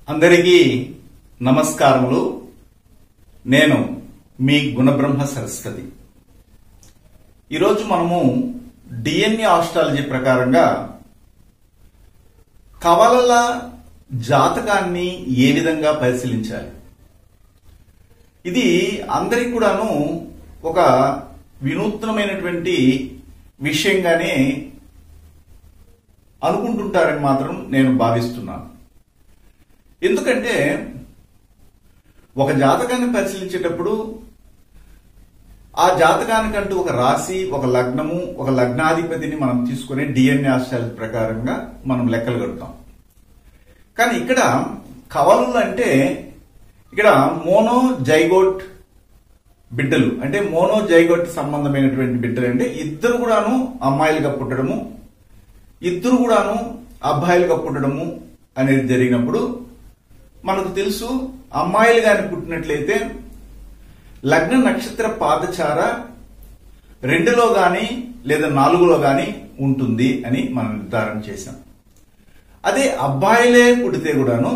అందరికీ నమస్కారములు నేను మీ గుణబ్రహ్మ సరస్వతి ఈరోజు మనము డిఎన్ఏ ఆస్ట్రాలజీ ప్రకారంగా కవలల జాతకాన్ని ఏ విధంగా పరిశీలించాలి ఇది అందరికి కూడాను ఒక వినూత్నమైనటువంటి విషయంగానే అనుకుంటుంటారని మాత్రం నేను భావిస్తున్నాను ఎందుకంటే ఒక జాతకాన్ని పరిశీలించేటప్పుడు ఆ జాతకానికంటూ ఒక రాశి ఒక లగ్నము ఒక లగ్నాధిపతిని మనం తీసుకుని డిఎన్ఏ ఆస్ట్రాలజీ ప్రకారంగా మనం లెక్కలు కడతాం కానీ ఇక్కడ కవలులు అంటే ఇక్కడ మోనో జైగోట్ బిడ్డలు అంటే మోనో జైగోట్ సంబంధమైనటువంటి బిడ్డలు అంటే ఇద్దరు కూడాను అమ్మాయిలుగా పుట్టడము ఇద్దరు కూడాను అబ్బాయిలుగా పుట్టడము అనేది జరిగినప్పుడు మనకు తెలుసు అమ్మాయిలు గాని పుట్టినట్లయితే లగ్న నక్షత్ర పాదచార రెండులో గాని లేదా నాలుగులో గాని ఉంటుంది అని మనం నిర్ధారణ చేశాం అదే అబ్బాయిలే పుడితే కూడాను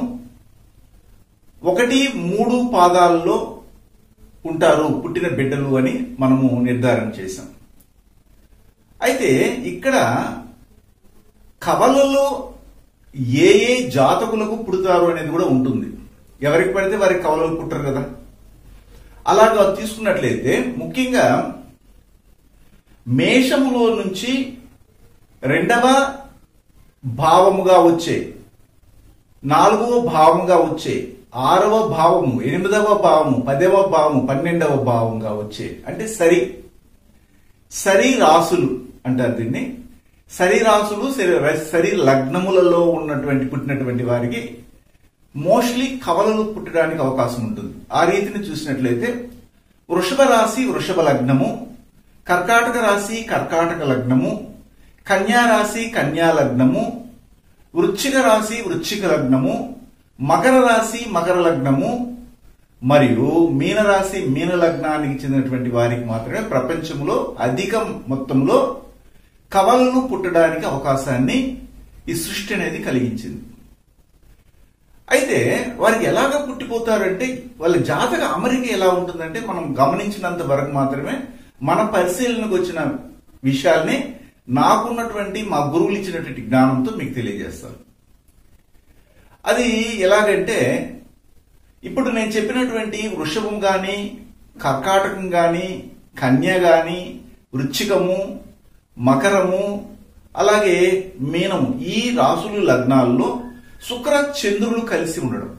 ఒకటి మూడు పాదాల్లో ఉంటారు పుట్టిన బిడ్డలు అని మనము నిర్ధారణ చేశాం అయితే ఇక్కడ కవలలో ఏ ఏ జాతకులకు పుడతారు అనేది కూడా ఉంటుంది ఎవరికి పడితే వారికి కవలలు పుట్టరు కదా అలాగా తీసుకున్నట్లయితే ముఖ్యంగా మేషములో నుంచి రెండవ భావముగా వచ్చే నాలుగవ భావముగా వచ్చే ఆరవ భావము ఎనిమిదవ భావము పదవ భావము పన్నెండవ భావంగా వచ్చే అంటే సరి సరి రాసులు అంటారు దీన్ని సరి రాసులు సరి- సరి లగ్నములలో ఉన్నటువంటి పుట్టినటువంటి వారికి మోస్ట్లీ కవలలు పుట్టడానికి అవకాశం ఉంటుంది ఆ రీతిని చూసినట్లయితే వృషభ రాశి వృషభ లగ్నము కర్కాటక రాశి కర్కాటక లగ్నము కన్యా రాశి కన్యా లగ్నము వృశ్చిక రాశి వృశ్చిక లగ్నము మకర రాశి మకర లగ్నము మరియు మీన రాశి మీన లగ్నానికి చెందినటువంటి వారికి మాత్రమే ప్రపంచంలో అధిక మొత్తంలో కవలను పుట్టడానికి అవకాశాన్ని ఈ సృష్టి అనేది కలిగించింది అయితే వారికి ఎలాగ పుట్టిపోతారంటే వాళ్ళ జాతక అమరిక ఎలా ఉంటుందంటే మనం గమనించినంత వరకు మాత్రమే మన పరిశీలనకు వచ్చిన విషయాల్ని నాకున్నటువంటి మా గురువులు ఇచ్చినటువంటి జ్ఞానంతో మీకు తెలియజేస్తాను అది ఎలాగంటే ఇప్పుడు నేను చెప్పినటువంటి వృషభం గాని కర్కాటకం గాని కన్య గాని వృచ్చికము మకరము అలాగే మీనము ఈ రాసులు లగ్నాల్లో శుక్ర చంద్రులు కలిసి ఉండడం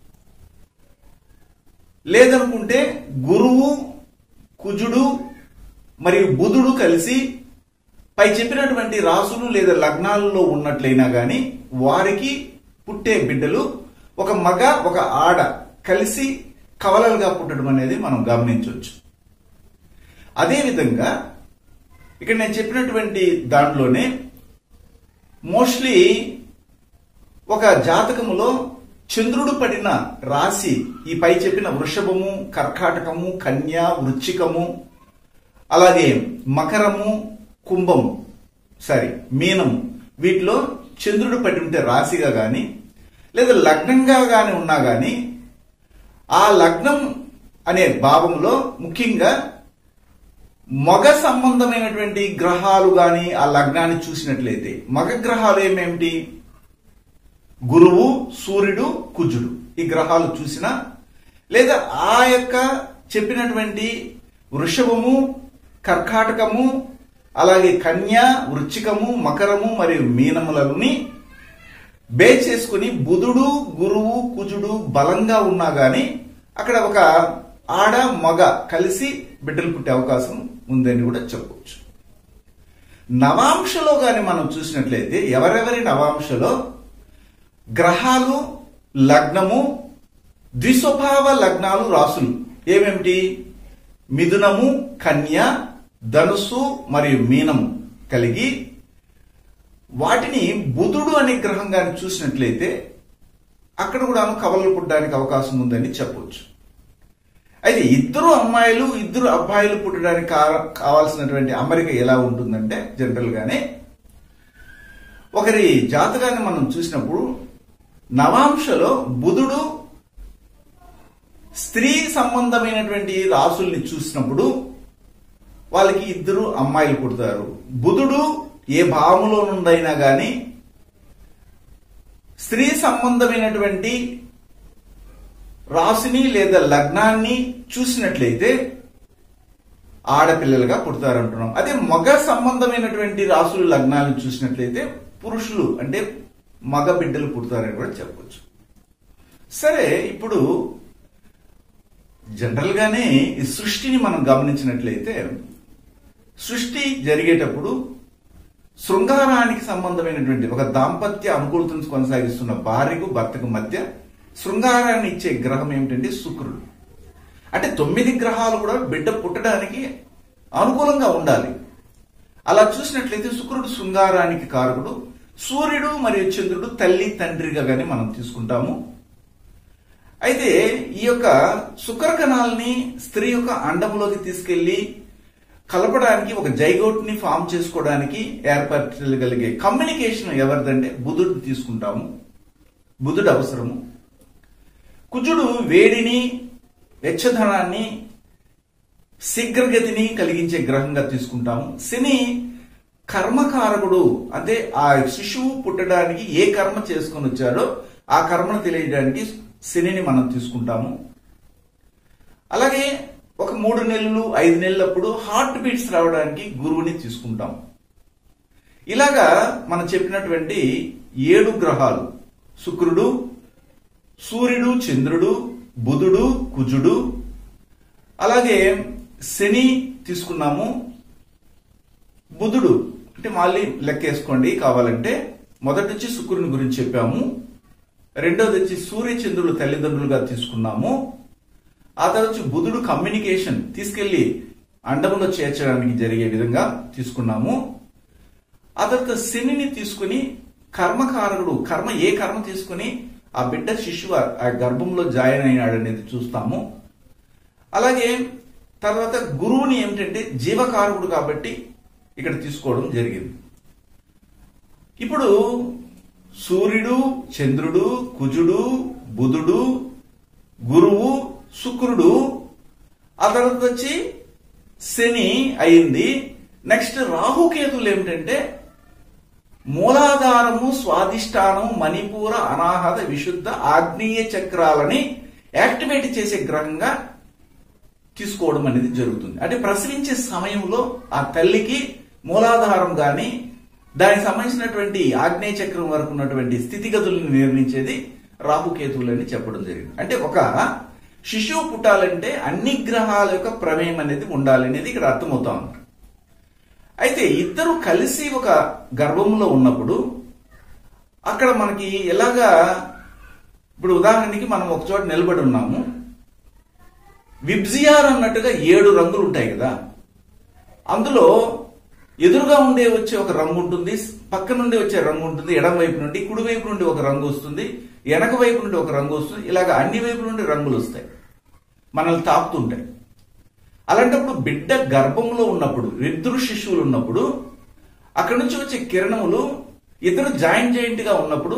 లేదనుకుంటే గురువు కుజుడు మరియు బుధుడు కలిసి పై చెప్పినటువంటి రాసులు లేదా లగ్నాలలో ఉన్నట్లయినా గాని వారికి పుట్టే బిడ్డలు ఒక మగ ఒక ఆడ కలిసి కవలలుగా పుట్టడం అనేది మనం గమనించవచ్చు అదేవిధంగా ఇక్కడ నేను చెప్పినటువంటి దాంట్లోనే మోస్ట్లీ ఒక జాతకములో చంద్రుడు పడిన రాశి ఈ పై చెప్పిన వృషభము కర్కాటకము కన్య వృచ్చికము అలాగే మకరము కుంభము సారీ మీనము వీటిలో చంద్రుడు పడి ఉంటే రాశిగా గాని లేదా లగ్నంగా గాని ఉన్నా గాని ఆ లగ్నం అనే భావంలో ముఖ్యంగా మగ సంబంధమైనటువంటి గ్రహాలు గాని ఆ లగ్నాన్ని చూసినట్లయితే మగ గ్రహాలు ఏమేమిటి గురువు సూర్యుడు కుజుడు ఈ గ్రహాలు చూసినా లేదా ఆ యొక్క చెప్పినటువంటి వృషభము కర్కాటకము అలాగే కన్య వృచ్చికము మకరము మరియు మీనములని బే చేసుకుని బుధుడు గురువు కుజుడు బలంగా ఉన్నా గాని అక్కడ ఒక ఆడ మగ కలిసి బిడ్డలు పుట్టే అవకాశం ఉందని కూడా చెప్పవచ్చు నవాంశలో గాని మనం చూసినట్లయితే ఎవరెవరి నవాంశలో గ్రహాలు లగ్నము ద్విస్వభావ లగ్నాలు రాసులు ఏమేమిటి మిథునము కన్య ధనుసు మరియు మీనము కలిగి వాటిని బుధుడు అనే గ్రహం గాని చూసినట్లయితే అక్కడ కూడా కవలలు పుట్టడానికి అవకాశం ఉందని చెప్పవచ్చు అయితే ఇద్దరు అమ్మాయిలు ఇద్దరు అబ్బాయిలు పుట్టడానికి కా- కావాల్సినటువంటి అమరిక ఎలా ఉంటుందంటే జనరల్ గానే ఒకరి జాతకాన్ని మనం చూసినప్పుడు నవాంశలో బుధుడు స్త్రీ సంబంధమైనటువంటి రాసుల్ని చూసినప్పుడు వాళ్ళకి ఇద్దరు అమ్మాయిలు పుడతారు బుధుడు ఏ భావములో నుండైనా గాని స్త్రీ సంబంధమైనటువంటి రాశిని లేదా లగ్నాన్ని చూసినట్లయితే ఆడపిల్లలుగా పుడతారంటున్నాం అదే మగ సంబంధమైనటువంటి రాసులు లగ్నాలను చూసినట్లయితే పురుషులు అంటే మగ బిడ్డలు పుడతారని కూడా చెప్పొచ్చు సరే ఇప్పుడు జనరల్ గానే ఈ సృష్టిని మనం గమనించినట్లయితే సృష్టి జరిగేటప్పుడు శృంగారానికి సంబంధమైనటువంటి ఒక దాంపత్య అనుకూలతను కొనసాగిస్తున్న భార్యకు భర్తకు మధ్య శృంగారాన్ని ఇచ్చే గ్రహం ఏమిటంటే శుక్రుడు అంటే తొమ్మిది గ్రహాలు కూడా బిడ్డ పుట్టడానికి అనుకూలంగా ఉండాలి అలా చూసినట్లయితే శుక్రుడు శృంగారానికి కారకుడు సూర్యుడు మరియు చంద్రుడు తల్లి తండ్రిగా గాని మనం తీసుకుంటాము అయితే ఈ యొక్క శుక్రకణాలని స్త్రీ యొక్క అండములోకి తీసుకెళ్లి కలపడానికి ఒక జైగోట్ ని ఫామ్ చేసుకోవడానికి ఏర్పరచగలిగే కమ్యూనికేషన్ ఎవరిదంటే బుధుడు తీసుకుంటాము బుధుడు అవసరము కుజుడు వేడిని వెచ్చదనాన్ని శీఘ్రగతిని కలిగించే గ్రహంగా తీసుకుంటాము శని కర్మకారకుడు అంటే ఆ శిశువు పుట్టడానికి ఏ కర్మ చేసుకొని వచ్చాడో ఆ కర్మను తెలియడానికి శనిని మనం తీసుకుంటాము అలాగే ఒక మూడు నెలలు ఐదు నెలలప్పుడు హార్ట్ బీట్స్ రావడానికి గురువుని తీసుకుంటాం ఇలాగా మనం చెప్పినటువంటి ఏడు గ్రహాలు శుక్రుడు సూర్యుడు చంద్రుడు బుధుడు కుజుడు అలాగే శని తీసుకున్నాము బుధుడు అంటే మళ్ళీ లెక్కేసుకోండి కావాలంటే మొదటి వచ్చి శుక్రుని గురించి చెప్పాము రెండోది వచ్చి సూర్య చంద్రులు తల్లిదండ్రులుగా తీసుకున్నాము ఆ తర్వాత వచ్చి బుధుడు కమ్యూనికేషన్ తీసుకెళ్లి అండములో చేర్చడానికి జరిగే విధంగా తీసుకున్నాము ఆ తర్వాత శనిని తీసుకుని కర్మకారకుడు కర్మ ఏ కర్మ తీసుకుని ఆ బిడ్డ శిశువు ఆ గర్భంలో జాయిన్ అయినాడు అనేది చూస్తాము అలాగే తర్వాత గురువుని ఏమిటంటే జీవకారకుడు కాబట్టి ఇక్కడ తీసుకోవడం జరిగింది ఇప్పుడు సూర్యుడు చంద్రుడు కుజుడు బుధుడు గురువు శుక్రుడు ఆ తర్వాత వచ్చి శని అయింది నెక్స్ట్ రాహుకేతులు ఏమిటంటే మూలాధారము స్వాదిష్టానం మణిపూర అనాహత విశుద్ధ ఆగ్నేయ చక్రాలని యాక్టివేట్ చేసే గ్రహంగా తీసుకోవడం అనేది జరుగుతుంది అంటే ప్రసవించే సమయంలో ఆ తల్లికి మూలాధారం గాని దానికి సంబంధించినటువంటి ఆగ్నేయ చక్రం వరకు ఉన్నటువంటి స్థితిగతులను నిర్ణయించేది రాహుకేతువులని చెప్పడం జరిగింది అంటే ఒక శిశువు పుట్టాలంటే అన్ని గ్రహాల యొక్క ప్రమేయం అనేది ఉండాలి అనేది ఇక్కడ అర్థమవుతా ఉంది అయితే ఇద్దరు కలిసి ఒక గర్భంలో ఉన్నప్పుడు అక్కడ మనకి ఎలాగా ఇప్పుడు ఉదాహరణకి మనం ఒక చోట నిలబడి ఉన్నాము విబ్జియార్ అన్నట్టుగా ఏడు రంగులు ఉంటాయి కదా అందులో ఎదురుగా ఉండే వచ్చే ఒక రంగు ఉంటుంది పక్క నుండి వచ్చే రంగు ఉంటుంది ఎడం వైపు నుండి కుడి వైపు నుండి ఒక రంగు వస్తుంది వెనక వైపు నుండి ఒక రంగు వస్తుంది ఇలాగ అన్ని వైపు నుండి రంగులు వస్తాయి మనల్ని తాకుతుంటాయి అలాంటప్పుడు బిడ్డ గర్భంలో ఉన్నప్పుడు ఇద్దరు శిశువులు ఉన్నప్పుడు అక్కడి నుంచి వచ్చే కిరణములు ఇద్దరు జాయింట్ జాయింట్ గా ఉన్నప్పుడు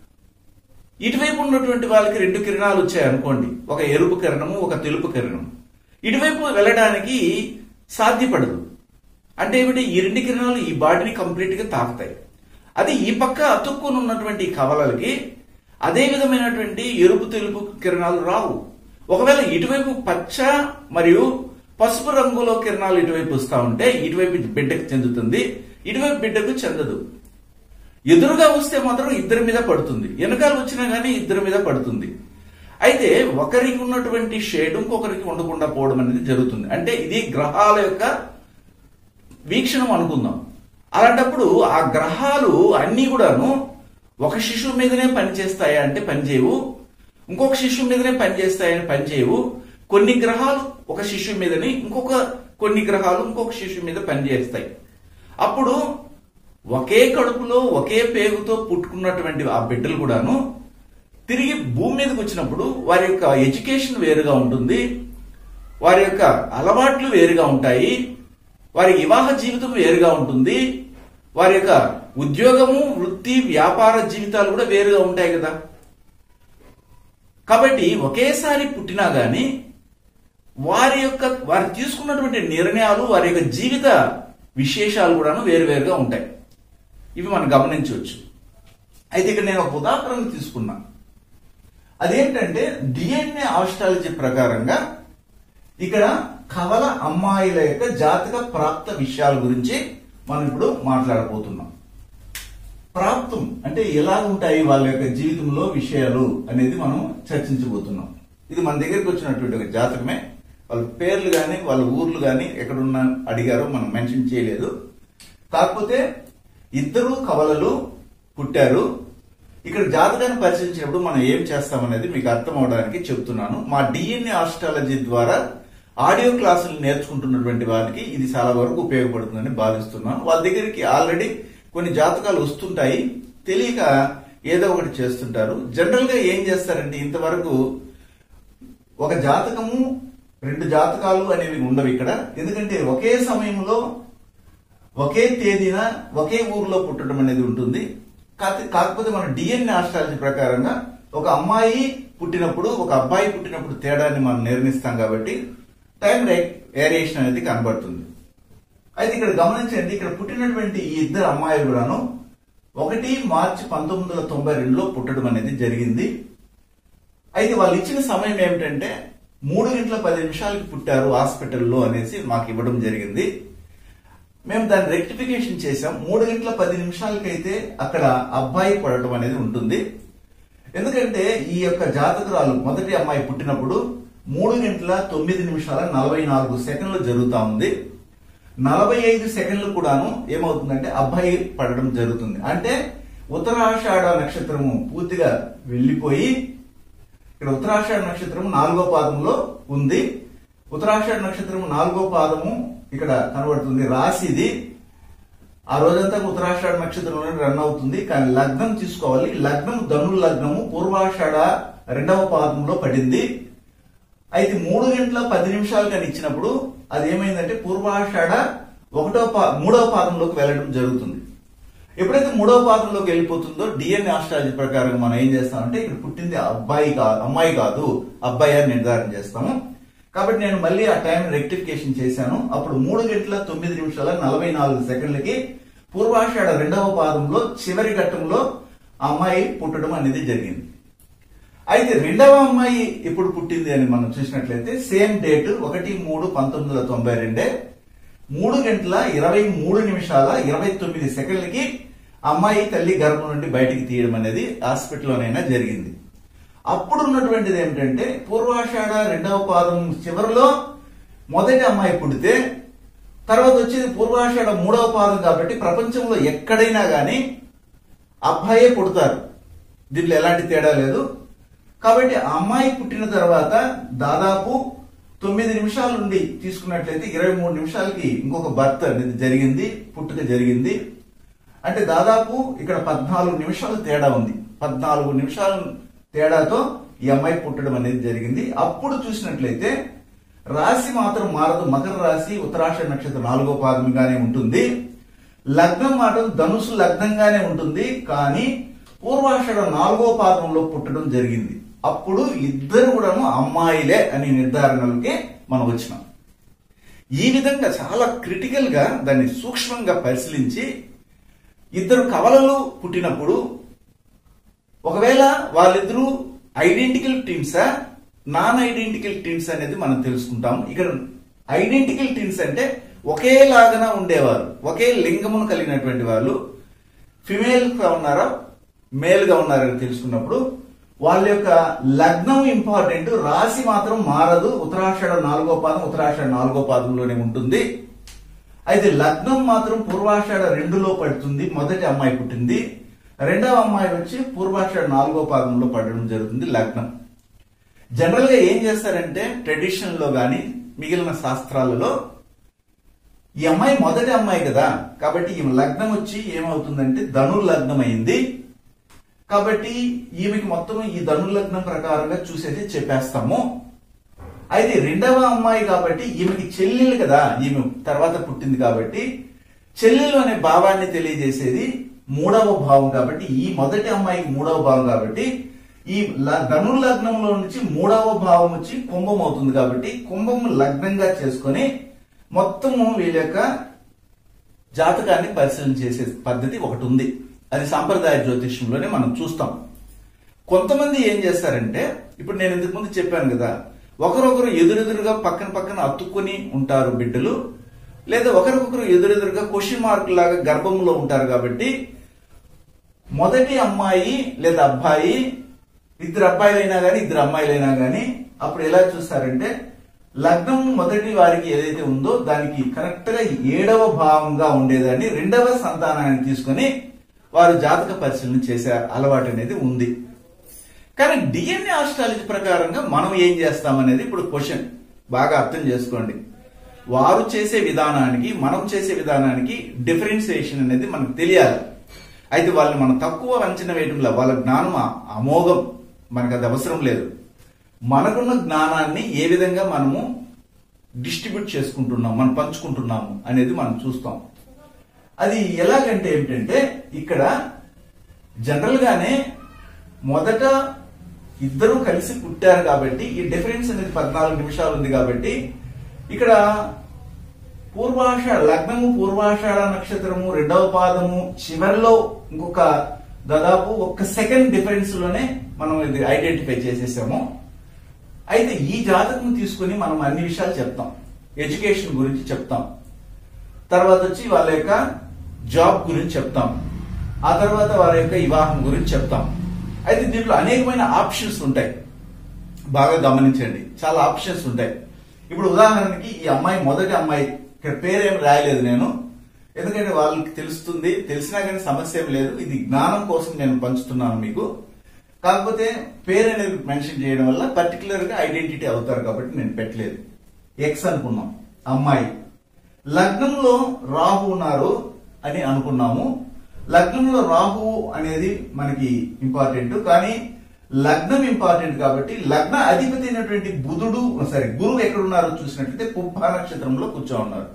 ఇటువైపు ఉన్నటువంటి వాళ్ళకి రెండు కిరణాలు వచ్చాయి అనుకోండి ఒక ఎరుపు కిరణము ఒక తెలుపు కిరణం ఇటువైపు వెళ్ళడానికి సాధ్యపడదు అంటే ఏమిటి ఈ రెండు కిరణాలు ఈ బాడీని కంప్లీట్ గా తాకుతాయి అది ఈ పక్క అతుక్కుని ఉన్నటువంటి కవలలకి అదే విధమైనటువంటి ఎరుపు తెలుపు కిరణాలు రావు ఒకవేళ ఇటువైపు పచ్చ మరియు పసుపు రంగులో కిరణాలు ఇటువైపు వస్తా ఉంటే ఇటువైపు బిడ్డకు చెందుతుంది ఇటువైపు బిడ్డకు చెందదు ఎదురుగా వస్తే మాత్రం ఇద్దరి మీద పడుతుంది వెనకాల వచ్చినా గానీ ఇద్దరి మీద పడుతుంది అయితే ఒకరికి ఉన్నటువంటి షేడ్ ఇంకొకరికి ఉండకుండా పోవడం అనేది జరుగుతుంది అంటే ఇది గ్రహాల యొక్క వీక్షణం అనుకుందాం అలాంటప్పుడు ఆ గ్రహాలు అన్ని కూడాను ఒక శిశువు మీదనే పనిచేస్తాయా అంటే పనిచేయవు ఇంకొక శిశువు మీదనే పనిచేస్తాయని పనిచేయవు కొన్ని గ్రహాలు ఒక శిశువు మీదని ఇంకొక కొన్ని గ్రహాలు ఇంకొక శిశువు మీద పనిచేస్తాయి అప్పుడు ఒకే కడుపులో ఒకే పేగుతో పుట్టుకున్నటువంటి ఆ బిడ్డలు కూడాను తిరిగి భూమి మీదకి వచ్చినప్పుడు వారి యొక్క ఎడ్యుకేషన్ వేరుగా ఉంటుంది వారి యొక్క అలవాట్లు వేరుగా ఉంటాయి వారి వివాహ జీవితం వేరుగా ఉంటుంది వారి యొక్క ఉద్యోగము వృత్తి వ్యాపార జీవితాలు కూడా వేరుగా ఉంటాయి కదా కాబట్టి ఒకేసారి పుట్టినా గాని వారి యొక్క వారు తీసుకున్నటువంటి నిర్ణయాలు వారి యొక్క జీవిత విశేషాలు కూడాను వేరువేరుగా ఉంటాయి ఇవి మనం గమనించవచ్చు అయితే ఇక్కడ నేను ఒక ఉదాహరణ తీసుకున్నా అదేంటంటే డిఎన్ఏ ఆస్ట్రాలజీ ప్రకారంగా ఇక్కడ కవల అమ్మాయిల యొక్క జాతక ప్రాప్త విషయాల గురించి మనం ఇప్పుడు మాట్లాడబోతున్నాం ప్రాప్తం అంటే ఎలా ఉంటాయి వాళ్ళ యొక్క జీవితంలో విషయాలు అనేది మనం చర్చించబోతున్నాం ఇది మన దగ్గరికి వచ్చినటువంటి ఒక జాతకమే వాళ్ళ పేర్లు కానీ వాళ్ళ ఊర్లు కానీ ఎక్కడున్నా అడిగారో మనం మెన్షన్ చేయలేదు కాకపోతే ఇద్దరు కవలలు పుట్టారు ఇక్కడ జాతకాన్ని పరిశీలించినప్పుడు మనం ఏం చేస్తామనేది మీకు అర్థం అవడానికి చెప్తున్నాను మా డిఎన్ఏ ఆస్ట్రాలజీ ద్వారా ఆడియో క్లాసులు నేర్చుకుంటున్నటువంటి వారికి ఇది చాలా వరకు ఉపయోగపడుతుందని భావిస్తున్నాను వాళ్ళ దగ్గరికి ఆల్రెడీ కొన్ని జాతకాలు వస్తుంటాయి తెలియక ఏదో ఒకటి చేస్తుంటారు జనరల్ గా ఏం చేస్తారంటే ఇంతవరకు ఒక జాతకము రెండు జాతకాలు అనేవి ఉండవు ఇక్కడ ఎందుకంటే ఒకే సమయంలో ఒకే తేదీన ఒకే ఊర్లో పుట్టడం అనేది ఉంటుంది కాకపోతే కాకపోతే మన డిఎన్ఏ ఆస్ట్రాలజీ ప్రకారంగా ఒక అమ్మాయి పుట్టినప్పుడు ఒక అబ్బాయి పుట్టినప్పుడు తేడాన్ని మనం నిర్ణయిస్తాం కాబట్టి టైం వేరియేషన్ అనేది కనబడుతుంది అయితే ఇక్కడ గమనించండి ఇక్కడ పుట్టినటువంటి ఈ ఇద్దరు అమ్మాయిలు కూడాను ఒకటి మార్చి పంతొమ్మిది వందల తొంభై రెండులో పుట్టడం అనేది జరిగింది అయితే వాళ్ళు ఇచ్చిన సమయం ఏమిటంటే మూడు గంటల పది నిమిషాలకి పుట్టారు హాస్పిటల్లో అనేసి మాకు ఇవ్వడం జరిగింది మేము దాన్ని రెక్టిఫికేషన్ చేసాం మూడు గంటల పది నిమిషాలకైతే అక్కడ అబ్బాయి పడటం అనేది ఉంటుంది ఎందుకంటే ఈ యొక్క జాతకురాలు మొదటి అమ్మాయి పుట్టినప్పుడు మూడు గంటల తొమ్మిది నిమిషాల నలభై నాలుగు సెకండ్లు జరుగుతా ఉంది నలభై ఐదు సెకండ్లు కూడాను ఏమవుతుందంటే అబ్బాయి పడడం జరుగుతుంది అంటే ఉత్తరాషాఢ నక్షత్రము పూర్తిగా వెళ్లిపోయి ఇక్కడ ఉత్తరాషాఢ నక్షత్రం నాలుగో పాదంలో ఉంది ఉత్తరాషాఢ నక్షత్రం నాలుగో పాదము ఇక్కడ కనబడుతుంది రాశిది ఆ రోజంతా ఉత్తరాషాఢ నక్షత్రంలో రన్ అవుతుంది కానీ లగ్నం తీసుకోవాలి లగ్నం ధను లగ్నము పూర్వాషాఢ రెండవ పాదంలో పడింది అయితే మూడు గంటల పది నిమిషాలు కానీ ఇచ్చినప్పుడు అది ఏమైందంటే పూర్వాషాఢ ఒకటో పా మూడవ పాదంలోకి వెళ్ళడం జరుగుతుంది ఎప్పుడైతే మూడవ పాదంలోకి వెళ్ళిపోతుందో డిఎన్ఏ ఆస్ట్రాలజీ ప్రకారం మనం ఏం చేస్తామంటే ఇక్కడ పుట్టింది అబ్బాయి కాదు అమ్మాయి కాదు అబ్బాయి అని నిర్ధారణ చేస్తాము కాబట్టి నేను మళ్ళీ ఆ టైం రెక్టిఫికేషన్ చేశాను అప్పుడు మూడు గంటల తొమ్మిది నిమిషాల నలభై నాలుగు సెకండ్లకి పూర్వాషాఢ రెండవ పాదంలో చివరి ఘట్టంలో ఆ అమ్మాయి పుట్టడం అనేది జరిగింది అయితే రెండవ అమ్మాయి ఎప్పుడు పుట్టింది అని మనం చూసినట్లయితే సేమ్ డేట్ ఒకటి మూడు పంతొమ్మిది వందల తొంభై రెండే మూడు గంటల ఇరవై మూడు నిమిషాల ఇరవై తొమ్మిది సెకండ్లకి అమ్మాయి తల్లి గర్భం నుండి బయటికి తీయడం అనేది హాస్పిటల్లోనైనా జరిగింది అప్పుడు ఉన్నటువంటిది ఏమిటంటే పూర్వాషాఢ రెండవ పాదం చివరిలో మొదటి అమ్మాయి పుడితే తర్వాత వచ్చేది పూర్వాషాఢ మూడవ పాదం కాబట్టి ప్రపంచంలో ఎక్కడైనా గాని అబ్బాయే పుడతారు దీంట్లో ఎలాంటి తేడా లేదు కాబట్టి ఆ అమ్మాయి పుట్టిన తర్వాత దాదాపు తొమ్మిది నిమిషాల నుండి తీసుకున్నట్లయితే ఇరవై మూడు నిమిషాలకి ఇంకొక బర్త్ అనేది జరిగింది పుట్టుక జరిగింది అంటే దాదాపు ఇక్కడ పద్నాలుగు నిమిషాలు తేడా ఉంది పద్నాలుగు నిమిషాల తేడాతో ఈ అమ్మాయి పుట్టడం అనేది జరిగింది అప్పుడు చూసినట్లయితే రాశి మాత్రం మారదు మకర రాశి ఉత్తరాష నక్షత్రం నాలుగో పాదంగానే ఉంటుంది లగ్నం మాత్రం ధనుసు లగ్నంగానే ఉంటుంది కానీ పూర్వాషాఢ నాలుగో పాదంలో పుట్టడం జరిగింది అప్పుడు ఇద్దరు కూడాను అమ్మాయిలే అని నిర్ధారణలకి మనం వచ్చినాం ఈ విధంగా చాలా క్రిటికల్ గా దాన్ని సూక్ష్మంగా పరిశీలించి ఇద్దరు కవలలు పుట్టినప్పుడు ఒకవేళ వాళ్ళిద్దరూ ఐడెంటికల్ టీమ్సా నాన్ ఐడెంటికల్ టీమ్స్ అనేది మనం తెలుసుకుంటాం ఇక్కడ ఐడెంటికల్ టీమ్స్ అంటే ఒకేలాగా ఉండేవారు ఒకే లింగమును కలిగినటువంటి వాళ్ళు ఫిమేల్ గా ఉన్నారా మేల్ గా ఉన్నారని తెలుసుకున్నప్పుడు వాళ్ళ యొక్క లగ్నం ఇంపార్టెంట్ రాశి మాత్రం మారదు ఉత్తరాషాఢ నాలుగో పాదం ఉత్తరాషాఢ నాలుగో పాదంలోనే ఉంటుంది అయితే లగ్నం మాత్రం పూర్వాషాఢ రెండులో పడుతుంది మొదటి అమ్మాయి పుట్టింది రెండవ అమ్మాయి వచ్చి పూర్వాషాఢ నాలుగో పాదంలో పడడం జరుగుతుంది లగ్నం జనరల్ గా ఏం చేస్తారంటే ట్రెడిషన్ లో గాని మిగిలిన శాస్త్రాలలో ఈ అమ్మాయి మొదటి అమ్మాయి కదా కాబట్టి ఈమె లగ్నం వచ్చి ఏమవుతుందంటే ధను లగ్నం అయింది కాబట్టి ఈమెకి మొత్తం ఈ ధను లగ్నం ప్రకారంగా చూసేసి చెప్పేస్తాము అయితే రెండవ అమ్మాయి కాబట్టి ఈమెకి చెల్లెలు కదా ఈమె తర్వాత పుట్టింది కాబట్టి చెల్లెలు అనే భావాన్ని తెలియజేసేది మూడవ భావం కాబట్టి ఈ మొదటి అమ్మాయికి మూడవ భావం కాబట్టి ఈ ల- ధను లగ్నంలో నుంచి మూడవ భావం వచ్చి కుంభం అవుతుంది కాబట్టి కుంభం లగ్నంగా చేసుకొని మొత్తము వీళ్ళ యొక్క జాతకాన్ని పరిశీలన చేసే పద్ధతి ఒకటి ఉంది అది సాంప్రదాయ జ్యోతిష్యంలోనే మనం చూస్తాం కొంతమంది ఏం చేస్తారంటే ఇప్పుడు నేను ఇంతకు ముందు చెప్పాను కదా ఒకరొకరు ఎదురెదురుగా పక్కన పక్కన అతుక్కుని ఉంటారు బిడ్డలు లేదా ఒకరికొకరు ఎదురెదురుగా క్వశ్చన్ మార్క్ లాగా గర్భంలో ఉంటారు కాబట్టి మొదటి అమ్మాయి లేదా అబ్బాయి ఇద్దరు అబ్బాయిలైనా గానీ ఇద్దరు అమ్మాయిలైనా గానీ అప్పుడు ఎలా చూస్తారంటే లగ్నం మొదటి వారికి ఏదైతే ఉందో దానికి కరెక్ట్ గా ఏడవ భావంగా ఉండేదాన్ని రెండవ సంతానాన్ని తీసుకొని వారు జాతక పరిశీలన చేసే అలవాటు అనేది ఉంది కానీ డిఎన్ఏ ఆస్ట్రాలజీ ప్రకారంగా మనం ఏం చేస్తామనేది ఇప్పుడు క్వశ్చన్ బాగా అర్థం చేసుకోండి వారు చేసే విధానానికి మనం చేసే విధానానికి డిఫరెన్సియేషన్ అనేది మనకు తెలియాలి అయితే వాళ్ళని మనం తక్కువ అంచనా వేయడంలో వాళ్ళ జ్ఞానం అ- అమోఘం మనకు అది అవసరం లేదు మనకున్న జ్ఞానాన్ని ఏ విధంగా మనము డిస్ట్రిబ్యూట్ చేసుకుంటున్నాం మనం పంచుకుంటున్నాము అనేది మనం చూస్తాం అది ఎలాగంటే ఏమిటంటే ఇక్కడ జనరల్ గానే మొదట ఇద్దరు కలిసి పుట్టారు కాబట్టి ఈ డిఫరెన్స్ అనేది పద్నాలుగు నిమిషాలు ఉంది కాబట్టి ఇక్కడ పూర్వాషాఢ లగ్నము పూర్వాషాఢ నక్షత్రము రెండవ పాదము చివరిలో ఇంకొక దాదాపు ఒక్క సెకండ్ డిఫరెన్స్ లోనే మనం ఇది ఐడెంటిఫై చేసేసాము అయితే ఈ జాతకం తీసుకొని మనం అన్ని విషయాలు చెప్తాం ఎడ్యుకేషన్ గురించి చెప్తాం తర్వాత వచ్చి వాళ్ళ యొక్క జాబ్ గురించి చెప్తాం ఆ తర్వాత వారి యొక్క వివాహం గురించి చెప్తాం అయితే దీంట్లో అనేకమైన ఆప్షన్స్ ఉంటాయి బాగా గమనించండి చాలా ఆప్షన్స్ ఉంటాయి ఇప్పుడు ఉదాహరణకి ఈ అమ్మాయి మొదటి అమ్మాయి ఇక్కడ పేరేం రాయలేదు నేను ఎందుకంటే వాళ్ళకి తెలుస్తుంది తెలిసినా కానీ సమస్య ఏం లేదు ఇది జ్ఞానం కోసం నేను పంచుతున్నాను మీకు కాకపోతే పేరు అనేది మెన్షన్ చేయడం వల్ల పర్టికులర్ గా ఐడెంటిటీ అవుతారు కాబట్టి నేను పెట్టలేదు ఎక్స్ అనుకున్నాం అమ్మాయి లగ్నంలో రాహు ఉన్నారు అని అనుకున్నాము లగ్నంలో రాహు అనేది మనకి ఇంపార్టెంట్ కానీ లగ్నం ఇంపార్టెంట్ కాబట్టి లగ్న అధిపతి అయినటువంటి బుధుడు సారీ గురువు ఎక్కడ ఉన్నారో చూసినట్లయితే పుబ్బ నక్షత్రంలో కూర్చో ఉన్నారు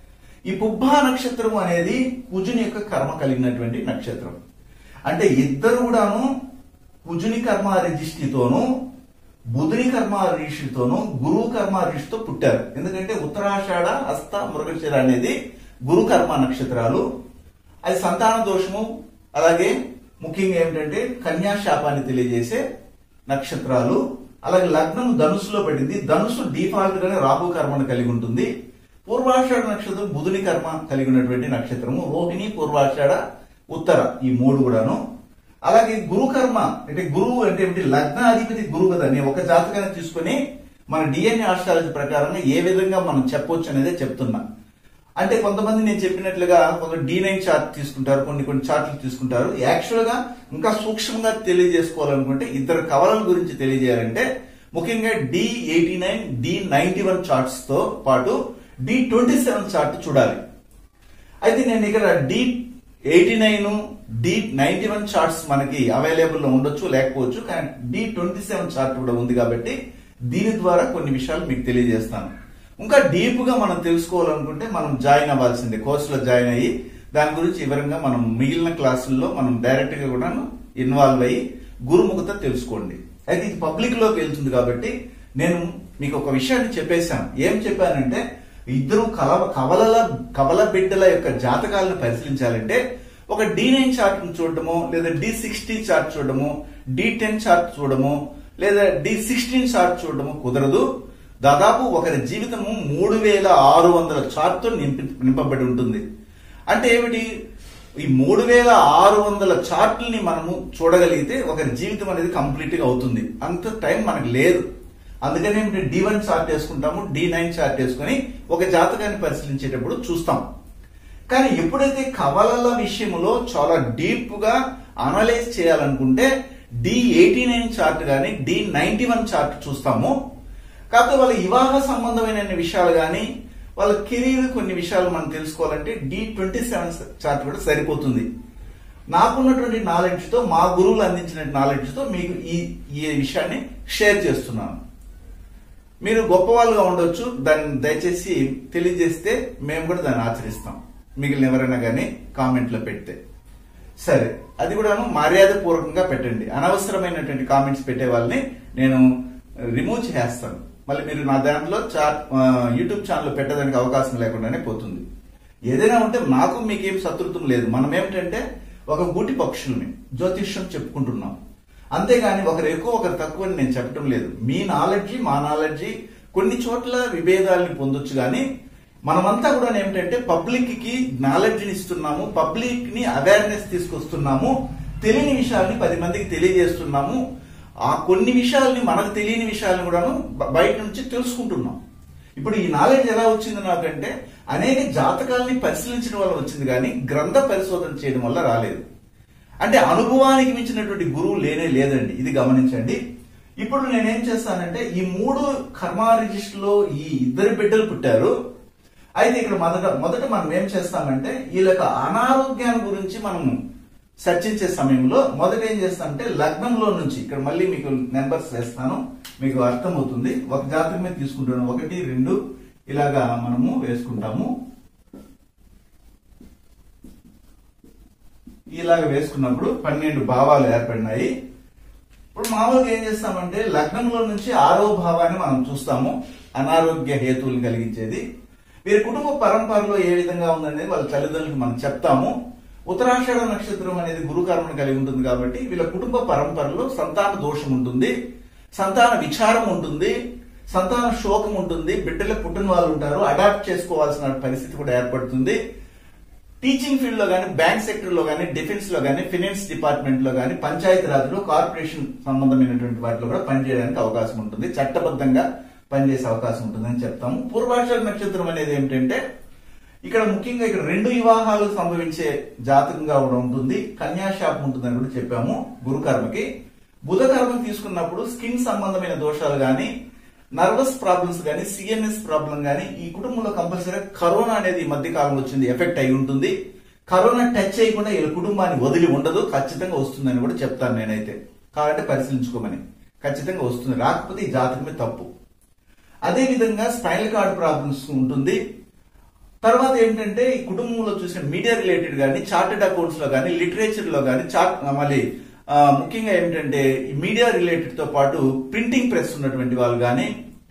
ఈ పుబ్బ నక్షత్రం అనేది కుజుని యొక్క కర్మ కలిగినటువంటి నక్షత్రం అంటే ఇద్దరు కూడాను కుజుని కర్మ రిజిష్టితోనూ బుధుని కర్మ రిషితోనూ గురువు కర్మ రిషితో పుట్టారు ఎందుకంటే ఉత్తరాషాఢ హస్త మృగశిర అనేది గురు కర్మ నక్షత్రాలు అది సంతాన దోషము అలాగే ముఖ్యంగా ఏమిటంటే కన్యా శాపాన్ని తెలియజేసే నక్షత్రాలు అలాగే లగ్నం ధనుసులో పడింది ధనుసు డిఫాల్ట్ గానే రాహు కర్మను కలిగి ఉంటుంది పూర్వాషాఢ నక్షత్రం బుధుని కర్మ కలిగి ఉన్నటువంటి నక్షత్రము రోహిణి పూర్వాషాఢ ఉత్తర ఈ మూడు కూడాను అలాగే గురు కర్మ అంటే గురువు అంటే ఏమిటి లగ్నాధిపతి గురువు కదా నేను ఒక జాతకాన్ని తీసుకొని మన డిఎన్ఏ ఆస్ట్రాలజీ ప్రకారంగా ఏ విధంగా మనం చెప్పొచ్చు అనేదే చెప్తున్నా అంటే కొంతమంది నేను చెప్పినట్లుగా కొంత డి నైన్ చార్ట్ తీసుకుంటారు కొన్ని కొన్ని చార్ట్లు తీసుకుంటారు యాక్చువల్ గా ఇంకా సూక్ష్మంగా తెలియజేసుకోవాలనుకుంటే ఇద్దరు కవలల గురించి తెలియజేయాలంటే ముఖ్యంగా D eighty nine D ninety one charts తో పాటు డి ట్వంటీ సెవెన్ చార్ట్ చూడాలి అయితే నేను ఇక్కడ D eighty nine D ninety one charts మనకి అవైలబుల్ లో ఉండొచ్చు లేకపోవచ్చు కానీ డి ట్వంటీ సెవెన్ చార్ట్ కూడా ఉంది కాబట్టి దీని ద్వారా కొన్ని విషయాలు మీకు తెలియజేస్తాను ఇంకా డీప్ గా మనం తెలుసుకోవాలనుకుంటే మనం జాయిన్ అవ్వాల్సిందే కోర్సులో జాయిన్ అయ్యి దాని గురించి వివరంగా మనం మిగిలిన క్లాసుల్లో మనం డైరెక్ట్ గా కూడా ఇన్వాల్వ్ అయ్యి గురుముఖత తెలుసుకోండి అయితే ఇది పబ్లిక్ లోకి వెళ్తుంది కాబట్టి నేను మీకు ఒక విషయాన్ని చెప్పేశాను ఏం చెప్పానంటే ఇద్దరు కల కవలల కవల బిడ్డల యొక్క జాతకాలను పరిశీలించాలంటే ఒక డి నైన్ చార్ట్ చూడడము లేదా డి సిక్స్టీన్ చార్ట్ చూడడము డి టెన్ చార్ట్ చూడడము లేదా డి సిక్స్టీన్ చార్ట్ చూడడము కుదరదు దాదాపు ఒకరి జీవితము మూడు వేల ఆరు వందల చార్ట్తో నింపి నింపబడి ఉంటుంది అంటే ఏమిటి ఈ మూడు వేల ఆరు వందల చార్ట్లని మనము చూడగలిగితే ఒకరి జీవితం అనేది కంప్లీట్ గా అవుతుంది అంత టైం మనకు లేదు అందుకని ఏమిటి డి వన్ చార్ట్ వేసుకుంటాము డి నైన్ చార్ట్ వేసుకొని ఒక జాతకాన్ని పరిశీలించేటప్పుడు చూస్తాం కానీ ఎప్పుడైతే కవలల విషయంలో చాలా డీప్ గా అనలైజ్ చేయాలనుకుంటే డి ఎయిటీ నైన్ చార్ట్ కానీ డి నైన్టీ వన్ చార్ట్ చూస్తాము కాకపోతే వాళ్ళ వివాహ సంబంధమైన విషయాలు కానీ వాళ్ళ కెరీర్ కొన్ని విషయాలు మనం తెలుసుకోవాలంటే డి ట్వంటీ సెవెన్ చార్ట్ కూడా సరిపోతుంది నాకున్నటువంటి నాలెడ్జ్ తో మా గురువులు అందించిన నాలెడ్జ్ తో మీకు ఈ ఈ విషయాన్ని షేర్ చేస్తున్నాను మీరు గొప్పవాళ్ళుగా ఉండొచ్చు దాన్ని దయచేసి తెలియజేస్తే మేము కూడా దాన్ని ఆచరిస్తాం మిగిలిన ఎవరైనా కానీ కామెంట్లో పెడితే సరే అది కూడాను మర్యాద పూర్వకంగా పెట్టండి అనవసరమైనటువంటి కామెంట్స్ పెట్టే వాళ్ళని నేను రిమూవ్ చేస్తాను మళ్ళీ మీరు నా దాంట్లో చా ఆ, యూట్యూబ్ ఛానల్ పెట్టడానికి అవకాశం లేకుండానే పోతుంది ఏదైనా ఉంటే నాకు మీకేం శత్రుత్వం లేదు మనం ఏమిటంటే ఒక గూటి పక్షుల్ని జ్యోతిష్యం చెప్పుకుంటున్నాం అంతేగాని ఒకరు ఎక్కువ ఒకరు తక్కువ అని నేను చెప్పడం లేదు మీ నాలెడ్జి మా నాలెడ్జి కొన్ని చోట్ల విభేదాలని పొందొచ్చు కానీ మనమంతా కూడా ఏమిటంటే పబ్లిక్ కి నాలెడ్జ్ ని ఇస్తున్నాము పబ్లిక్ ని అవేర్నెస్ తీసుకొస్తున్నాము తెలియని విషయాల్ని పది మందికి తెలియజేస్తున్నాము ఆ కొన్ని విషయాల్ని మనకు తెలియని విషయాలను కూడాను బ- బయట నుంచి తెలుసుకుంటున్నాం ఇప్పుడు ఈ నాలెడ్జ్ ఎలా వచ్చింది నాకంటే అనేక జాతకాలని పరిశీలించడం వల్ల వచ్చింది కానీ గ్రంథ పరిశోధన చేయడం వల్ల రాలేదు అంటే అనుభవానికి మించినటువంటి గురువు లేనే లేదండి ఇది గమనించండి ఇప్పుడు నేనేం చేస్తానంటే ఈ మూడు కర్మ రిజిస్టర్ లో ఈ ఇద్దరు బిడ్డలు పుట్టారు అయితే ఇక్కడ మొదట మొదట మనం ఏం చేస్తామంటే వీళ్ళకి అనారోగ్యాన్ని గురించి మనం చర్చించే సమయంలో మొదట ఏం చేస్తామంటే లగ్నంలో నుంచి ఇక్కడ మళ్ళీ మీకు నెంబర్స్ వేస్తాను మీకు అర్థమవుతుంది ఒక జాతకం మీద తీసుకుంటాను ఒకటి రెండు ఇలాగా మనము వేసుకుంటాము ఇలాగ వేసుకున్నప్పుడు పన్నెండు భావాలు ఏర్పడినాయి ఇప్పుడు మామూలుగా ఏం చేస్తామంటే లగ్నంలో నుంచి ఆరో భావాన్ని మనం చూస్తాము అనారోగ్య హేతువులు కలిగించేది వీరి కుటుంబ పరంపరలో ఏ విధంగా ఉందనేది వాళ్ళ తల్లిదండ్రులకు మనం చెప్తాము ఉత్తరాషాఢ నక్షత్రం అనేది గురుకర్మను కలిగి ఉంటుంది కాబట్టి వీళ్ళ కుటుంబ పరంపరలో సంతాన దోషం ఉంటుంది సంతాన విచారం ఉంటుంది సంతాన శోకం ఉంటుంది బిడ్డలకు పుట్టిన వాళ్ళు ఉంటారు అడాప్ట్ చేసుకోవాల్సిన పరిస్థితి కూడా ఏర్పడుతుంది టీచింగ్ ఫీల్డ్ లో కానీ బ్యాంక్ సెక్టర్ లో కానీ డిఫెన్స్ లో కానీ ఫినాన్స్ డిపార్ట్మెంట్ లో కానీ పంచాయతీ రాజ్లో కార్పొరేషన్ సంబంధమైనటువంటి వాటిలో కూడా పనిచేయడానికి అవకాశం ఉంటుంది చట్టబద్ధంగా పనిచేసే అవకాశం ఉంటుందని చెప్తాము పూర్వాషాఢ నక్షత్రం అనేది ఏమిటంటే ఇక్కడ ముఖ్యంగా ఇక్కడ రెండు వివాహాలు సంభవించే జాతకంగా కూడా ఉంటుంది కన్యాశాపం ఉంటుందని కూడా చెప్పాము గురుకర్మకి బుధకర్మ తీసుకున్నప్పుడు స్కిన్ సంబంధమైన దోషాలు కానీ నర్వస్ ప్రాబ్లమ్స్ కానీ సిఎన్ఎస్ ప్రాబ్లం కానీ ఈ కుటుంబంలో కంపల్సరీ కరోనా అనేది ఈ మధ్య కాలంలో వచ్చింది ఎఫెక్ట్ అయి ఉంటుంది కరోనా టచ్ చేయకుండా వీళ్ళ కుటుంబాన్ని వదిలి ఉండదు ఖచ్చితంగా వస్తుందని కూడా చెప్తాను నేనైతే కాబట్టి పరిశీలించుకోమని ఖచ్చితంగా వస్తుంది రాకపోతే ఈ జాతకమే తప్పు అదే విధంగా స్పైనల్ కార్డ్ ప్రాబ్లమ్స్ ఉంటుంది తర్వాత ఏంటంటే ఈ కుటుంబంలో చూసిన మీడియా రిలేటెడ్ కానీ చార్టెడ్ అకౌంట్స్ లో కానీ లిటరేచర్ లో కానీ చార్ట్ మళ్ళీ ఆ, ముఖ్యంగా ఏమిటంటే ఈ మీడియా రిలేటెడ్ తో పాటు ప్రింటింగ్ ప్రెస్ ఉన్నటువంటి వాళ్ళు కానీ